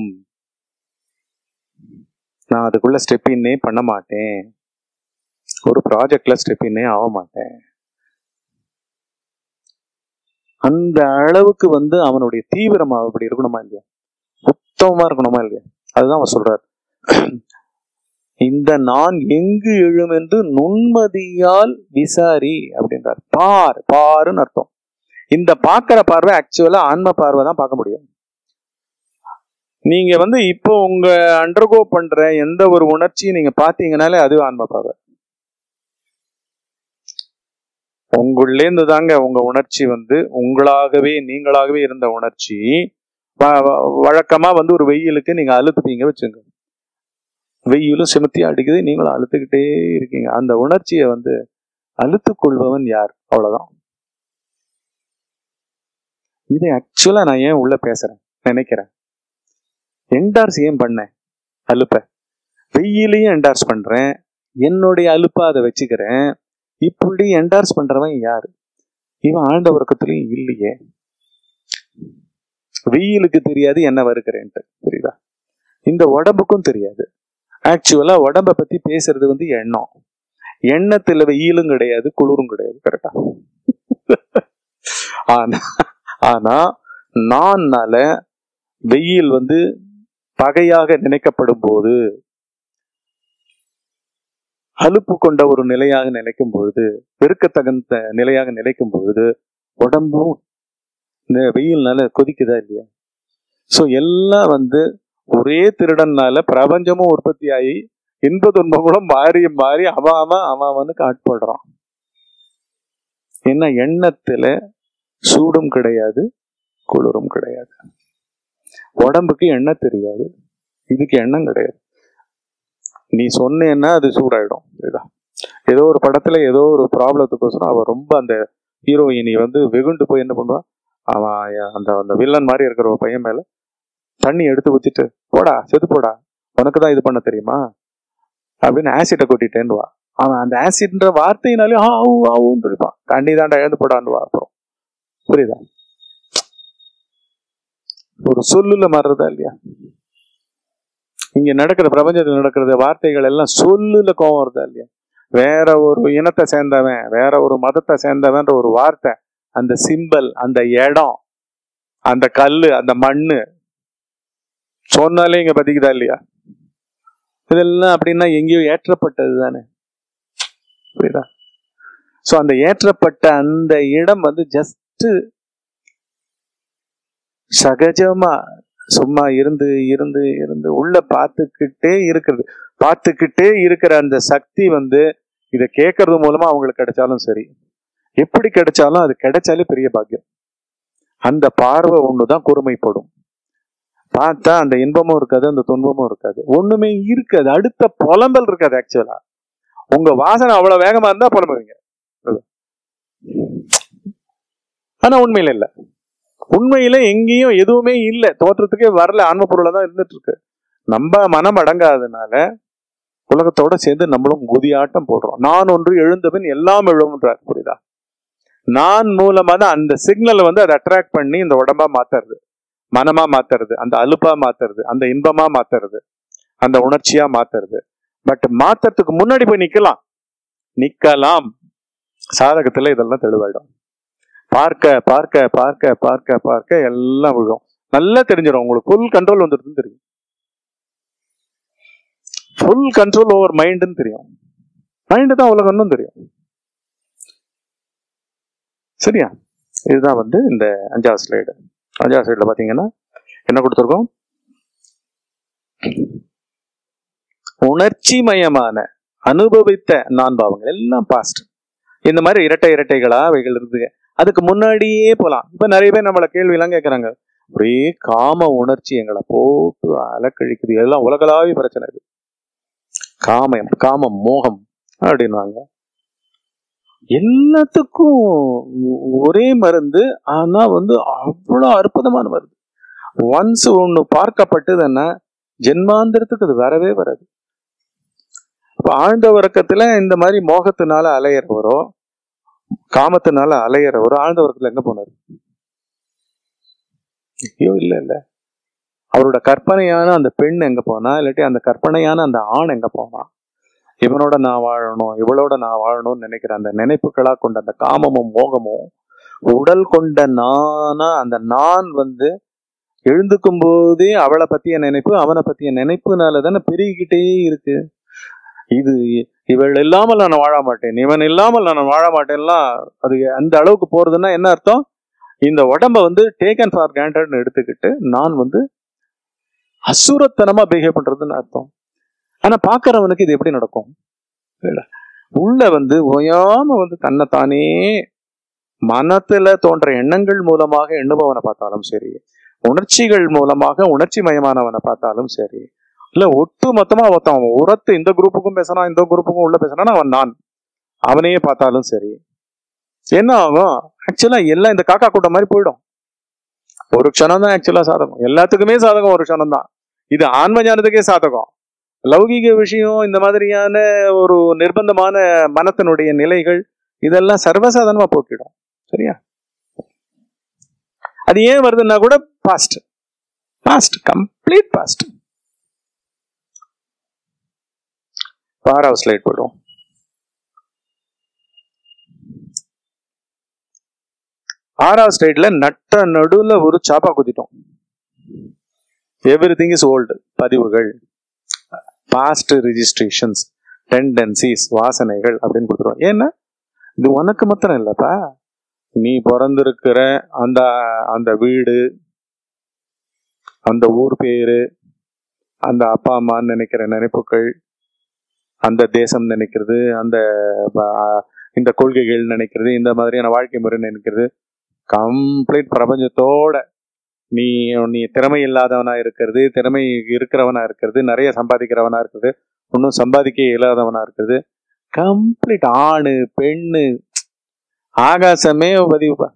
நான் அதுக்குள்ள ஸ்டெப் இன்னே பண்ண மாட்டேன் ஒரு ப்ராஜெக்ட்ல ஸ்டெப் இன்னே ஆக மாட்டேன் அந்த அளவுக்கு வந்து அவனுடைய தீவிரம் அப்படி இருக்கணுமா இல்லையா உத்தமமா இருக்கணுமா இல்லையா அதுதான் அவன் சொல்றார் இந்த நான் எங்கு எழும் என்று நுண்மதியால் விசாரி அப்படின்றார் பார் பாருன்னு அர்த்தம் இந்த பார்க்கிற பார்வை ஆக்சுவலா ஆன்ம பார்வை தான் பார்க்க முடியும் நீங்க வந்து இப்போ உங்க அண்டர்கோ பண்ற எந்த ஒரு உணர்ச்சியும் நீங்க பாத்தீங்கனாலே அது ஆன்ம பார்வை உங்களுலேருந்து தாங்க உங்க உணர்ச்சி வந்து உங்களாகவே நீங்களாகவே இருந்த உணர்ச்சி வ- வ- வழக்கமா வந்து ஒரு வெயிலுக்கு நீங்க அழுத்துப்பீங்க வச்சுங்க வெயிலும் செலுத்தி அடிக்குது நீங்களும் அழுத்துக்கிட்டே இருக்கீங்க அந்த உணர்ச்சியை வந்து அழுத்துக் கொள்பவன் யார் அவ்வளவுதான் இதை ஆக்சுவலா நான் ஏன் உள்ள பேசுறேன் நினைக்கிறேன் என்டார்ஸ் ஏன் பண்ணேன் அலுப்ப வெயிலையும் என்டார்ஸ் பண்றேன் என்னுடைய அலுப்பா அதை வச்சுக்கிறேன் இப்படி என்டார்ஸ் பண்றவன் யாரு இவன் ஆழ்ந்த உறக்கத்திலையும் இல்லையே வெயிலுக்கு தெரியாது என்ன வருகிறேன்ட்டு புரியுதா இந்த உடம்புக்கும் தெரியாது ஆக்சுவலா உடம்ப பத்தி பேசுறது வந்து எண்ணம் எண்ணத்துல வெயிலும் கிடையாது குளிரும் கிடையாது கரெக்டா ஆனா ஆனா நான்னால வெயில் வந்து பகையாக நினைக்கப்படும் போது அலுப்பு கொண்ட ஒரு நிலையாக நினைக்கும் பொழுது வெறுக்கத்தகுந்த நிலையாக நினைக்கும் பொழுது உடம்பும் இந்த வெயில்னால கொதிக்குதா இல்லையா சோ எல்லாம் வந்து ஒரே திருடன்னால பிரபஞ்சமும் உற்பத்தி ஆகி இன்ப துன்பங்களும் மாறி மாறி அவன் அவன் அவன் அவனுக்கு ஆட்படுறான் என்ன எண்ணத்துல சூடும் கிடையாது குளிரும் கிடையாது உடம்புக்கு எண்ணெய் தெரியாது இதுக்கு எண்ணம் கிடையாது நீ சொன்னேன்னா அது சூடாயிடும் புரியுதா ஏதோ ஒரு படத்துல ஏதோ ஒரு ப்ராப்ளத்துக்கோசரம் அவ ரொம்ப அந்த ஹீரோயினி வந்து வெகுண்டு போய் என்ன பண்ணுவா அவன் அந்த அந்த வில்லன் மாதிரி இருக்கிற ஒரு பையன் மேல தண்ணி எடுத்து ஊத்திட்டு போடா செத்து போடா உனக்கு தான் இது பண்ண தெரியுமா அப்படின்னு ஆசிட்டை கொட்டிட்டேன்னுவா அவன் அந்த ஆசிட்ன்ற வார்த்தையினாலே ஆவு ஆவும் இருப்பான் தண்ணி தாண்டா எழுந்து போடான்னுவா அப்புறம் புரியுதா ஒரு சொல்லுல மாறுறதா இல்லையா இங்க நடக்கிற பிரபஞ்சத்தில் நடக்கிறது வார்த்தைகள் எல்லாம் சொல்லுல கோவம் வருதா இல்லையா வேற ஒரு இனத்தை சேர்ந்தவன் வேற ஒரு மதத்தை சேர்ந்தவன்ற ஒரு வார்த்தை அந்த சிம்பல் அந்த இடம் அந்த கல்லு அந்த மண்ணு சொன்னாலே இங்க பதிக்குதா இல்லையா இதெல்லாம் அப்படின்னா எங்கேயோ ஏற்றப்பட்டது தானே புரியுதா சோ அந்த ஏற்றப்பட்ட அந்த இடம் வந்து ஜஸ்ட் சகஜமா சும்மா இருந்து இருந்து இருந்து உள்ள பார்த்துக்கிட்டே இருக்கிறது பார்த்துக்கிட்டே இருக்கிற அந்த சக்தி வந்து இதை கேட்கறது மூலமா அவங்களுக்கு கிடைச்சாலும் சரி எப்படி கிடைச்சாலும் அது கிடைச்சாலே பெரிய பாக்கியம் அந்த பார்வை ஒண்ணுதான் கூர்மைப்படும் பார்த்தா அந்த இன்பமும் இருக்காது அந்த துன்பமும் இருக்காது ஒண்ணுமே இருக்காது அடுத்த புலம்பல் இருக்காது ஆக்சுவலா உங்க வாசனை அவ்வளவு வேகமா இருந்தா புலம்புவீங்க ஆனா உண்மையில இல்ல உண்மையில எங்கேயும் எதுவுமே இல்ல தோற்றத்துக்கே வரல ஆன்ம பொருளா தான் இருந்துட்டு இருக்கு நம்ம மனம் அடங்காதனால உலகத்தோட சேர்ந்து நம்மளும் குதியாட்டம் போடுறோம் நான் ஒன்று எழுந்தபின் எல்லாம் எழும்ன்றார் புரியுதா நான் மூலமா தான் அந்த சிக்னலை வந்து அதை அட்ராக்ட் பண்ணி இந்த உடம்பா மாத்துறது மனமா மாத்துறது அந்த அலுப்பா மாத்துறது அந்த இன்பமா மாத்துறது அந்த உணர்ச்சியா மாத்துறது பட் மாத்துறதுக்கு முன்னாடி போய் நிக்கலாம் நிக்கலாம் சாதகத்துல இதெல்லாம் தெளிவாயிடும் பார்க்க பார்க்க பார்க்க பார்க்க பார்க்க எல்லாம் விழும் நல்லா தெரிஞ்சிடும் உங்களுக்கு ஃபுல் கண்ட்ரோல் வந்துருதுன்னு தெரியும் ஃபுல் கண்ட்ரோல் ஓவர் மைண்டுன்னு தெரியும் மைண்டு தான் உலகம்னு தெரியும் சரியா இதுதான் வந்து இந்த அஞ்சாவது ஸ்லைடு அஞ்சாவது ஸ்லைடில் பார்த்தீங்கன்னா என்ன கொடுத்துருக்கோம் உணர்ச்சி மயமான அனுபவித்த நான் பாவங்கள் எல்லாம் பாஸ்ட் இந்த மாதிரி இரட்டை இரட்டைகளா அவைகள் இருக்குது அதுக்கு முன்னாடியே போலாம் இப்ப நிறைய பேர் நம்மள கேள்வி எல்லாம் கேட்கறாங்க ஒரே காம உணர்ச்சி எங்களை போட்டு அலக்கழிக்குது எல்லாம் உலகளாவிய பிரச்சனை இது காமம் காம மோகம் அப்படின்வாங்க எல்லாத்துக்கும் ஒரே மருந்து ஆனா வந்து அவ்வளவு அற்புதமான மருந்து ஒன்ஸ் ஒண்ணு பார்க்கப்பட்டதுன்னா ஜென்மாந்திரத்துக்கு அது வரவே வராது அப்ப ஆழ்ந்த உறக்கத்துல இந்த மாதிரி மோகத்தினால அலையிறவரோ காமத்தினால அலையிறவரோ ஆழ்ந்த உறக்கத்துல எங்க போனாரு ஐயோ இல்ல இல்ல அவரோட கற்பனையான அந்த பெண் எங்க போனா இல்லாட்டி அந்த கற்பனையான அந்த ஆண் எங்க போனா இவனோட நான் வாழணும் இவளோட நான் வாழணும்னு நினைக்கிற அந்த நினைப்புகளா கொண்ட அந்த காமமும் மோகமும் உடல் கொண்ட நானா அந்த நான் வந்து எழுந்துக்கும் போதே அவளை பத்திய நினைப்பு அவனை பத்திய நினைப்புனால தானே பெருகிக்கிட்டே இருக்கு இது இவள் இல்லாமல் நான் வாழ மாட்டேன் இவன் இல்லாமல் நான் வாழ மாட்டேன்லாம் அது அந்த அளவுக்கு போறதுன்னா என்ன அர்த்தம் இந்த உடம்ப வந்து டேக்கன் ஃபார் கிராண்டட்னு எடுத்துக்கிட்டு நான் வந்து அசுரத்தனமா பிஹேவ் பண்றதுன்னு அர்த்தம் ஆனா பாக்குறவனுக்கு இது எப்படி நடக்கும் இல்ல. உள்ள வந்து ஓயாம வந்து தன்னைத்தானே மனத்துல தோன்ற எண்ணங்கள் மூலமாக எண்ணுபவனை பார்த்தாலும் சரி உணர்ச்சிகள் மூலமாக உணர்ச்சி மயமானவனை பார்த்தாலும் சரி இல்ல ஒட்டு மொத்தமா ஒருத்தன் அவன் உரத்து இந்த குரூப்புக்கும் பேசுறான் இந்த குரூப்புக்கும் உள்ள பேசுறான் அவன் நான் அவனையே பார்த்தாலும் சரி என்ன ஆகும் ஆக்சுவலா எல்லாம் இந்த காக்கா கூட்டம் மாதிரி போயிடும் ஒரு க்ஷணம் தான் ஆக்சுவலா சாதகம் எல்லாத்துக்குமே சாதகம் ஒரு க்ஷணம் தான் இது ஆன்ம ஞானத்துக்கே சாதகம் லௌகிக விஷயம் இந்த மாதிரியான ஒரு நிர்பந்தமான மனத்தினுடைய நிலைகள் இதெல்லாம் சர்வசாதாரணமா போக்கிடும் சரியா அது ஏன் வருதுன்னா கூட பாஸ்ட் பாஸ்ட் கம்ப்ளீட் பாஸ்ட் ஆறாவது ஸ்லைட் போடுவோம் ஆறாவது ஸ்லைட்ல நட்ட நடுவுல ஒரு சாப்பா குத்திட்டோம் எவ்ரி திங் இஸ் ஓல்டு பதிவுகள் பாஸ்ட் ரிஜிஸ்ட்ரேஷன்ஸ் டெண்டன்சிஸ் வாசனைகள் அப்படின்னு கொடுத்துருவோம் ஏன்னா இது உனக்கு மாத்திரம் இல்லப்பா நீ பிறந்திருக்கிற அந்த அந்த வீடு அந்த ஊர் பேரு அந்த அப்பா அம்மான்னு நினைக்கிற நினைப்புகள் அந்த தேசம் நினைக்கிறது அந்த ப- இந்த கொள்கைகள் நினைக்கிறது இந்த மாதிரியான வாழ்க்கை முறை நினைக்கிறது கம்ப்ளீட் பிரபஞ்சத்தோட நீ நீ திறமை இல்லாதவனா இருக்கிறது திறமை இருக்கிறவனா இருக்கிறது நிறைய சம்பாதிக்கிறவனா இருக்கிறது ஒன்றும் சம்பாதிக்க இயலாதவனா இருக்கிறது கம்ப்ளீட் ஆணு பெண்ணு ஆகாசமே பதிவுப்பா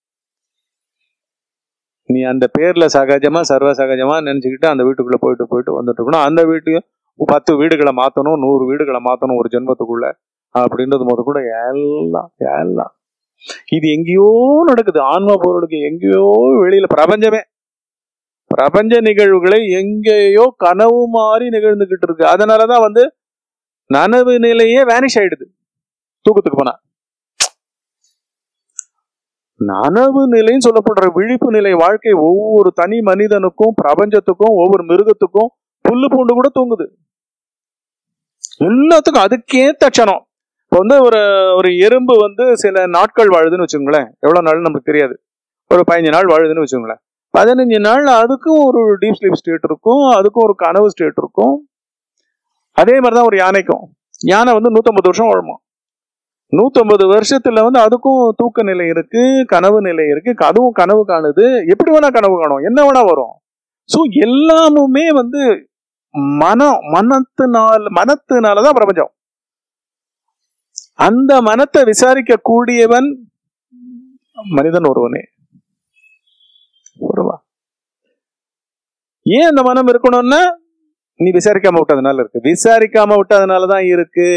நீ அந்த பேர்ல சகஜமா சர்வ சகஜமா நினைச்சுக்கிட்டு அந்த வீட்டுக்குள்ள போயிட்டு போயிட்டு வந்துட்டு இருக்கணும் அந்த வீட்டையும் பத்து வீடுகளை மாத்தணும் நூறு வீடுகளை மாத்தணும் ஒரு ஜென்மத்துக்குள்ள அப்படின்றது முத கூட எல்லாம் எல்லாம் இது எங்கேயோ நடக்குது ஆன்ம பொருளுக்கு எங்கேயோ வெளியில பிரபஞ்சமே பிரபஞ்ச நிகழ்வுகளை எங்கேயோ கனவு மாதிரி நிகழ்ந்துகிட்டு இருக்கு அதனாலதான் வந்து நனவு நிலையே வேனிஷ் ஆயிடுது தூக்கத்துக்கு போனா நனவு நிலைன்னு சொல்லப்படுற விழிப்பு நிலை வாழ்க்கை ஒவ்வொரு தனி மனிதனுக்கும் பிரபஞ்சத்துக்கும் ஒவ்வொரு மிருகத்துக்கும் புல்லு பூண்டு கூட தூங்குது எல்லாத்துக்கும் அதுக்கேத்த க்ஷணம் இப்போ வந்து ஒரு ஒரு எறும்பு வந்து சில நாட்கள் வாழுதுன்னு வச்சுக்கோங்களேன் எவ்வளவு நாள் நமக்கு தெரியாது ஒரு பதினஞ்சு நாள் வாழுதுன்னு வச்சுக்கோங்களேன் பதினஞ்சு நாள் அதுக்கும் ஒரு டீப் ஸ்லீப் ஸ்டேட் இருக்கும் அதுக்கும் ஒரு கனவு ஸ்டேட் இருக்கும் அதே மாதிரி தான் ஒரு யானைக்கும் யானை வந்து நூத்தம்பது வருஷம் வாழுமா நூத்தம்பது வருஷத்துல வந்து அதுக்கும் தூக்க நிலை இருக்கு கனவு நிலை இருக்கு அதுவும் கனவு காணுது எப்படி வேணா கனவு காணும் என்ன வேணா வரும் ஸோ எல்லாமுமே வந்து மனம் மனத்தினால மனத்தினாலதான் பிரபஞ்சம் அந்த மனத்தை விசாரிக்க கூடியவன் மனிதன் ஒருவனே ஒருவா ஏன் அந்த மனம் இருக்கணும்னா நீ விசாரிக்காம விட்டதுனால இருக்கு விசாரிக்காம விட்டதுனாலதான் இருக்கு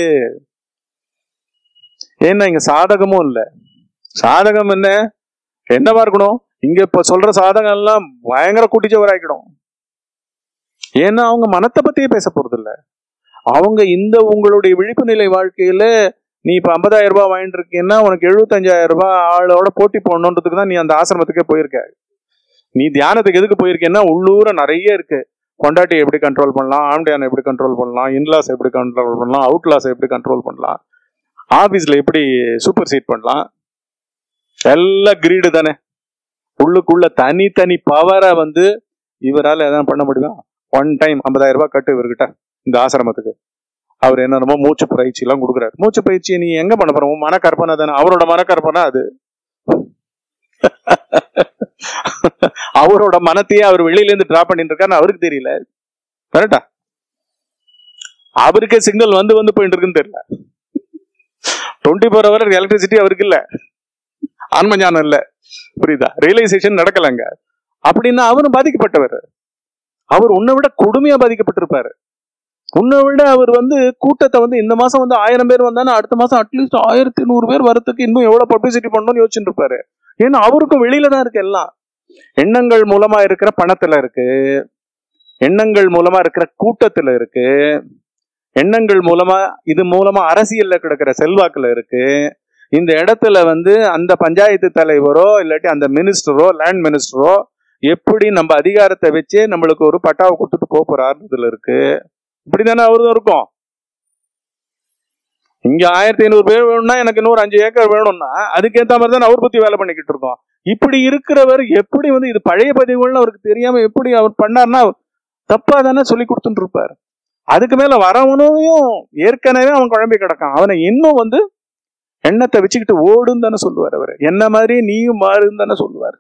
ஏன்னா இங்க சாதகமும் இல்ல சாதகம் என்ன என்னவா இருக்கணும் இங்க இப்ப சொல்ற சாதகம் எல்லாம் பயங்கர குட்டிச்சவராக்கிடும் ஏன்னா அவங்க மனத்தை பத்தியே பேச போறது இல்ல அவங்க இந்த உங்களுடைய விழிப்பு நிலை வாழ்க்கையில நீ இப்ப ஐம்பதாயிரம் ரூபாய் வாங்கிட்டு இருக்கீங்கன்னா உனக்கு எழுபத்தஞ்சாயிரம் ரூபாய் ஆளோட போட்டி போடணுன்றதுக்கு தான் நீ அந்த ஆசிரமத்துக்கே போயிருக்க நீ தியானத்துக்கு எதுக்கு போயிருக்கேன்னா உள்ளூர நிறைய இருக்கு கொண்டாட்டி எப்படி கண்ட்ரோல் பண்ணலாம் ஆம்டியான எப்படி கண்ட்ரோல் பண்ணலாம் இன்லாஸ் எப்படி கண்ட்ரோல் பண்ணலாம் அவுட்லாஸ் எப்படி கண்ட்ரோல் பண்ணலாம் ஆபீஸ்ல எப்படி சூப்பர் சீட் பண்ணலாம் எல்லாம் கிரீடு தானே உள்ளுக்குள்ள தனித்தனி பவரை வந்து இவரால் எதாவது பண்ண முடியுமா ஒன் டைம் ஐம்பதாயிரம் ரூபாய் கட்டு இவர்கிட்ட இந்த ஆசிரமத்துக்கு அவர் என்னென்னமோ மூச்சு பயிற்சி எல்லாம் கொடுக்குறாரு மூச்சு பயிற்சியை நீ எங்க பண்ண போற உன் மன கற்பனை தானே அவரோட மன கற்பனை அது அவரோட மனத்தையே அவர் வெளியில இருந்து டிரா பண்ணிட்டு இருக்காருன்னு அவருக்கு தெரியல கரெக்டா அவருக்கே சிக்னல் வந்து வந்து போயிட்டு இருக்குன்னு தெரியல டுவெண்ட்டி ஃபோர் ஹவர் எலக்ட்ரிசிட்டி அவருக்கு இல்ல ஆன்ம ஞானம் இல்ல புரியுதா ரியலைசேஷன் நடக்கலங்க அப்படின்னா அவரும் பாதிக்கப்பட்டவர் அவர் உன்னை விட கொடுமையா பாதிக்கப்பட்டிருப்பாரு உன்னை விட அவர் வந்து கூட்டத்தை வந்து இந்த மாசம் வந்து ஆயிரம் பேர் வந்தானா அடுத்த மாசம் அட்லீஸ்ட் ஆயிரத்தி நூறு பேர் வரதுக்கு இன்னும் எவ்வளவு பப்ளிசிட்டி பண்ணணும்னு யோசிச்சுட்டு இருப்பாரு ஏன்னா அவருக்கும் வெளியில தான் இருக்கு எல்லாம் எண்ணங்கள் மூலமா இருக்கிற பணத்துல இருக்கு எண்ணங்கள் மூலமா இருக்கிற கூட்டத்துல இருக்கு எண்ணங்கள் மூலமா இது மூலமா அரசியல்ல கிடக்கிற செல்வாக்குல இருக்கு இந்த இடத்துல வந்து அந்த பஞ்சாயத்து தலைவரோ இல்லாட்டி அந்த மினிஸ்டரோ லேண்ட் மினிஸ்டரோ எப்படி நம்ம அதிகாரத்தை வச்சே நம்மளுக்கு ஒரு பட்டாவை கொடுத்துட்டு போக போறாருன்றதுல இருக்கு இப்படிதானே அவரும் இருக்கும் இங்க ஆயிரத்தி ஐநூறு பேர் வேணும்னா எனக்கு இன்னொரு அஞ்சு ஏக்கர் வேணும்னா அதுக்கேத்த மாதிரி தான் அவர் பத்தி வேலை பண்ணிக்கிட்டு இருக்கோம் இப்படி இருக்கிறவர் எப்படி வந்து இது பழைய பதிவுகள்னு அவருக்கு தெரியாம எப்படி அவர் பண்ணார்னா தப்பா தானே சொல்லி கொடுத்துட்டு இருப்பாரு அதுக்கு மேல வரவனையும் ஏற்கனவே அவன் குழம்பி கிடக்கான் அவனை இன்னும் வந்து எண்ணத்தை வச்சுக்கிட்டு ஓடுன்னு தானே சொல்லுவார் அவரு என்ன மாதிரி நீயும் மாறுன்னு தானே சொல்லுவார்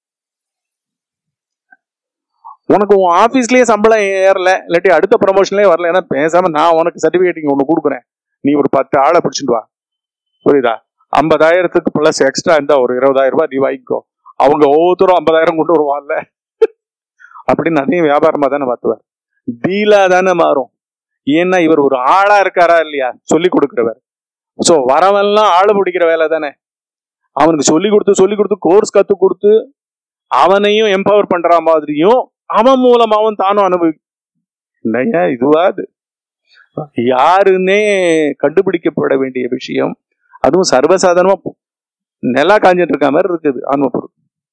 உனக்கு உன் ஆபீஸ்லயே சம்பளம் ஏறல இல்லாட்டி அடுத்த ப்ரமோஷன்லயே வரல ஏன்னா பேசாம நான் உனக்கு சர்டிபிகேட் இங்க ஒண்ணு கொடுக்குறேன் நீ ஒரு பத்து ஆளை பிடிச்சிட்டு வா புரியுதா ஐம்பதாயிரத்துக்கு பிளஸ் எக்ஸ்ட்ரா இருந்தா ஒரு இருபதாயிரம் ரூபாய் நீ வாங்கிக்கோ அவங்க ஒவ்வொருத்தரும் ஐம்பதாயிரம் கொண்டு வருவான்ல அப்படின்னு அதையும் வியாபாரமா தானே மாத்துவார் டீலா தானே மாறும் ஏன்னா இவர் ஒரு ஆளா இருக்காரா இல்லையா சொல்லி கொடுக்கிறவர் சோ வரவெல்லாம் ஆளு பிடிக்கிற வேலை தானே அவனுக்கு சொல்லி கொடுத்து சொல்லி கொடுத்து கோர்ஸ் கத்து கொடுத்து அவனையும் எம்பவர் பண்ற மாதிரியும் அவன் மூலமாவும் தானும் அனுபவி என்னையா இதுவா அது யாருன்னே கண்டுபிடிக்கப்பட வேண்டிய விஷயம் அதுவும் சர்வசாதாரணமா நிலா காஞ்சிட்டு இருக்க மாதிரி இருக்குது ஆன்ம பொருள்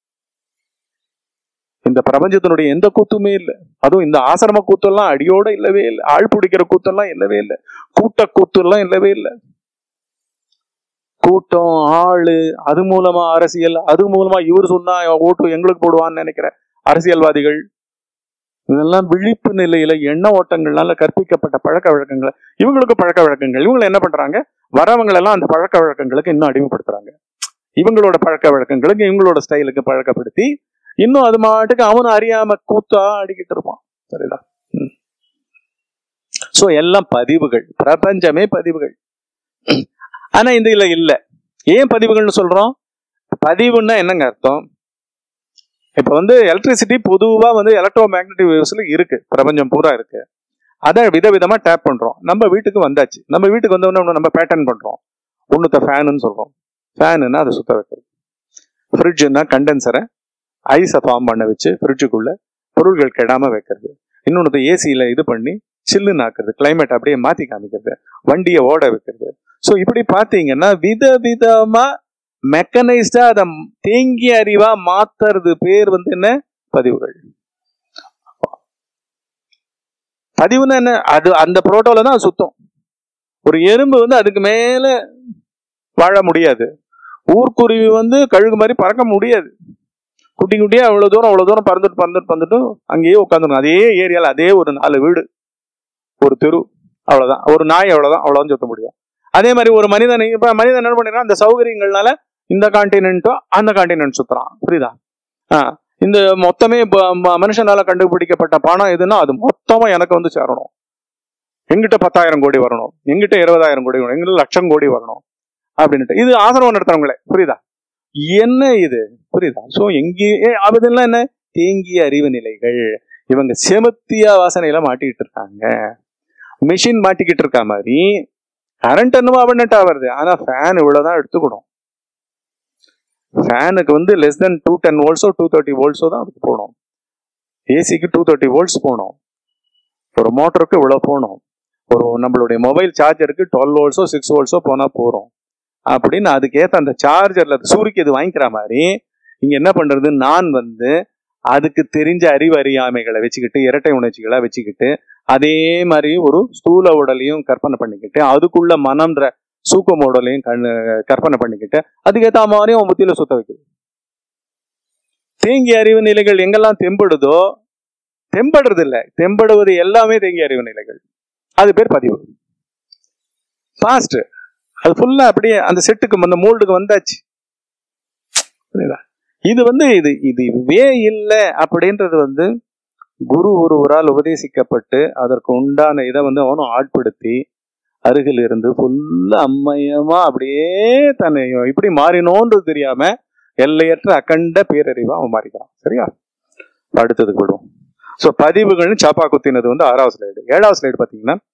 இந்த பிரபஞ்சத்தினுடைய எந்த கூத்துமே இல்லை அதுவும் இந்த ஆசிரம கூத்தெல்லாம் அடியோட இல்லவே இல்லை ஆள் பிடிக்கிற கூத்தெல்லாம் இல்லவே இல்லை கூட்ட கூத்தெல்லாம் இல்லவே இல்லை கூட்டம் ஆளு அது மூலமா அரசியல் அது மூலமா இவர் சொன்னா ஓட்டு எங்களுக்கு போடுவான்னு நினைக்கிற அரசியல்வாதிகள் இதெல்லாம் விழிப்பு நிலையில எண்ண ஓட்டங்கள்னால கற்பிக்கப்பட்ட பழக்க வழக்கங்களை இவங்களுக்கு பழக்க வழக்கங்கள் இவங்க என்ன பண்றாங்க வரவங்க எல்லாம் அந்த பழக்க வழக்கங்களுக்கு இன்னும் அடிமைப்படுத்துறாங்க இவங்களோட பழக்க வழக்கங்களுக்கு இவங்களோட ஸ்டைலுக்கு பழக்கப்படுத்தி இன்னும் அது மாட்டுக்கு அவனும் அறியாம கூத்தா அடிக்கிட்டு இருப்பான் சரிதா சோ எல்லாம் பதிவுகள் பிரபஞ்சமே பதிவுகள் ஆனா இந்த இதுல இல்ல ஏன் பதிவுகள்னு சொல்றோம் பதிவுன்னா என்னங்க அர்த்தம் இப்ப வந்து எலக்ட்ரிசிட்டி பொதுவா வந்து எலக்ட்ரோ மேக்னட்டிக் வேவ்ஸ்ல இருக்கு பிரபஞ்சம் பூரா இருக்கு அதை விதவிதமா டேப் பண்றோம் நம்ம வீட்டுக்கு வந்தாச்சு நம்ம வீட்டுக்கு வந்தோடனே நம்ம பேட்டர்ன் பண்றோம் ஒண்ணுத்த ஃபேனுன்னு சொல்றோம் ஃபேனுன்னா அதை சுத்த வைக்கிறது ஃப்ரிட்ஜுன்னா கண்டென்சரை ஐஸை ஃபார்ம் பண்ண வச்சு ஃப்ரிட்ஜுக்குள்ள பொருள்கள் கெடாம வைக்கிறது இன்னொன்று ஏசியில இது பண்ணி சில்லுன்னு ஆக்குறது கிளைமேட் அப்படியே மாத்தி காமிக்கிறது வண்டியை ஓட வைக்கிறது ஸோ இப்படி பார்த்தீங்கன்னா வித விதமா மெக்கனைஸ்டா அதை தேங்கிய அறிவா மாத்துறது பேர் வந்து என்ன பதிவுகள் பதிவுன்னா என்ன அது அந்த புரோட்டோல தான் அது சுத்தம் ஒரு எறும்பு வந்து அதுக்கு மேல வாழ முடியாது ஊர்க்குருவி வந்து கழுகு மாதிரி பறக்க முடியாது குட்டி குட்டியா அவ்வளவு தூரம் அவ்வளவு தூரம் பறந்துட்டு பறந்துட்டு பறந்துட்டு அங்கேயே உட்காந்துரும் அதே ஏரியால அதே ஒரு நாலு வீடு ஒரு தெரு அவ்வளவுதான் ஒரு நாய் அவ்வளவுதான் அவ்வளவுதான் சுத்த முடியும் அதே மாதிரி ஒரு மனிதனை இப்ப மனிதன் என்ன பண்ணிடுறான் அந்த சௌகரியங்கள்னால இந்த கான்டினென்ட்டோ அந்த கான்டினென்ட் சுத்துறான் புரியுதா ஆ இந்த மொத்தமே இப்ப ம- மனுஷனால கண்டுபிடிக்கப்பட்ட பணம் எதுன்னா அது மொத்தமா எனக்கு வந்து சேரணும் எங்கிட்ட பத்தாயிரம் கோடி வரணும் எங்கிட்ட இருபதாயிரம் கோடி வரணும் எங்கிட்ட லட்சம் கோடி வரணும் அப்படின்ட்டு இது ஆசிரமம் நடத்துறவங்களே புரியுதா என்ன இது புரியுதா சோ எங்கேயே அதெல்லாம் என்ன தேங்கிய அறிவு நிலைகள் இவங்க செமத்தியா வாசனையில மாட்டிக்கிட்டு இருக்காங்க மிஷின் மாட்டிக்கிட்டு இருக்க மாதிரி கரண்ட் என்னமோ அபர்னட்டா வருது ஆனா ஃபேன் இவ்வளவுதான் எடுத்துக்கணும் ஃபேனுக்கு வந்து லெஸ் தென் டூ டென் வோல்ட்ஸோ டூ தேர்ட்டி வோல்ட்ஸோ தான் அதுக்கு போகணும் ஏசிக்கு டூ தேர்ட்டி வோல்ட்ஸ் போகணும் ஒரு மோட்டருக்கு இவ்வளோ போகணும் ஒரு நம்மளுடைய மொபைல் சார்ஜருக்கு டுவெல் வோல்ட்ஸோ சிக்ஸ் வோல்ட்ஸோ போனால் போகிறோம் அப்படின்னு அதுக்கேற்ற அந்த சார்ஜர்ல சூரிக்கு இது வாங்கிக்கிற மாதிரி இங்க என்ன பண்றது நான் வந்து அதுக்கு தெரிஞ்ச அறிவு அறியாமைகளை வச்சுக்கிட்டு இரட்டை உணர்ச்சிகளை வச்சுக்கிட்டு அதே மாதிரி ஒரு ஸ்தூல உடலையும் கற்பனை பண்ணிக்கிட்டு அதுக்குள்ள மனம்ன்ற சூக்கம் உடலையும் கண் கற்பனை பண்ணிக்கிட்டு அதுக்கேற்ற மாதிரியும் உன் புத்தியில சுத்த வைக்குது தேங்கிய அறிவு நிலைகள் எங்கெல்லாம் தெம்படுதோ தெம்படுறது இல்ல தெம்படுவது எல்லாமே தேங்கிய அறிவு நிலைகள் அது பேர் பதிவு ஃபாஸ்ட் அது ஃபுல்லா அப்படியே அந்த செட்டுக்கு அந்த மோல்டுக்கு வந்தாச்சு புரியுதா இது வந்து இது இதுவே இல்லை அப்படின்றது வந்து குரு ஒருவரால் உபதேசிக்கப்பட்டு அதற்கு உண்டான இதை வந்து அவனும் ஆட்படுத்தி அருகில் இருந்து ஃபுல்லா அம்மையமா அப்படியே தன்னை இப்படி மாறினோன்றது தெரியாம எல்லையற்ற அகண்ட பேரறிவா அவன் மாறிக்கிறான் சரியா அடுத்ததுக்கு விடுவோம் ஸோ பதிவுகள்னு சாப்பா குத்தினது வந்து ஆறாவது ஸ்லைடு ஏழாவது ஸ்லைடு பார்த்தீங்கன்னா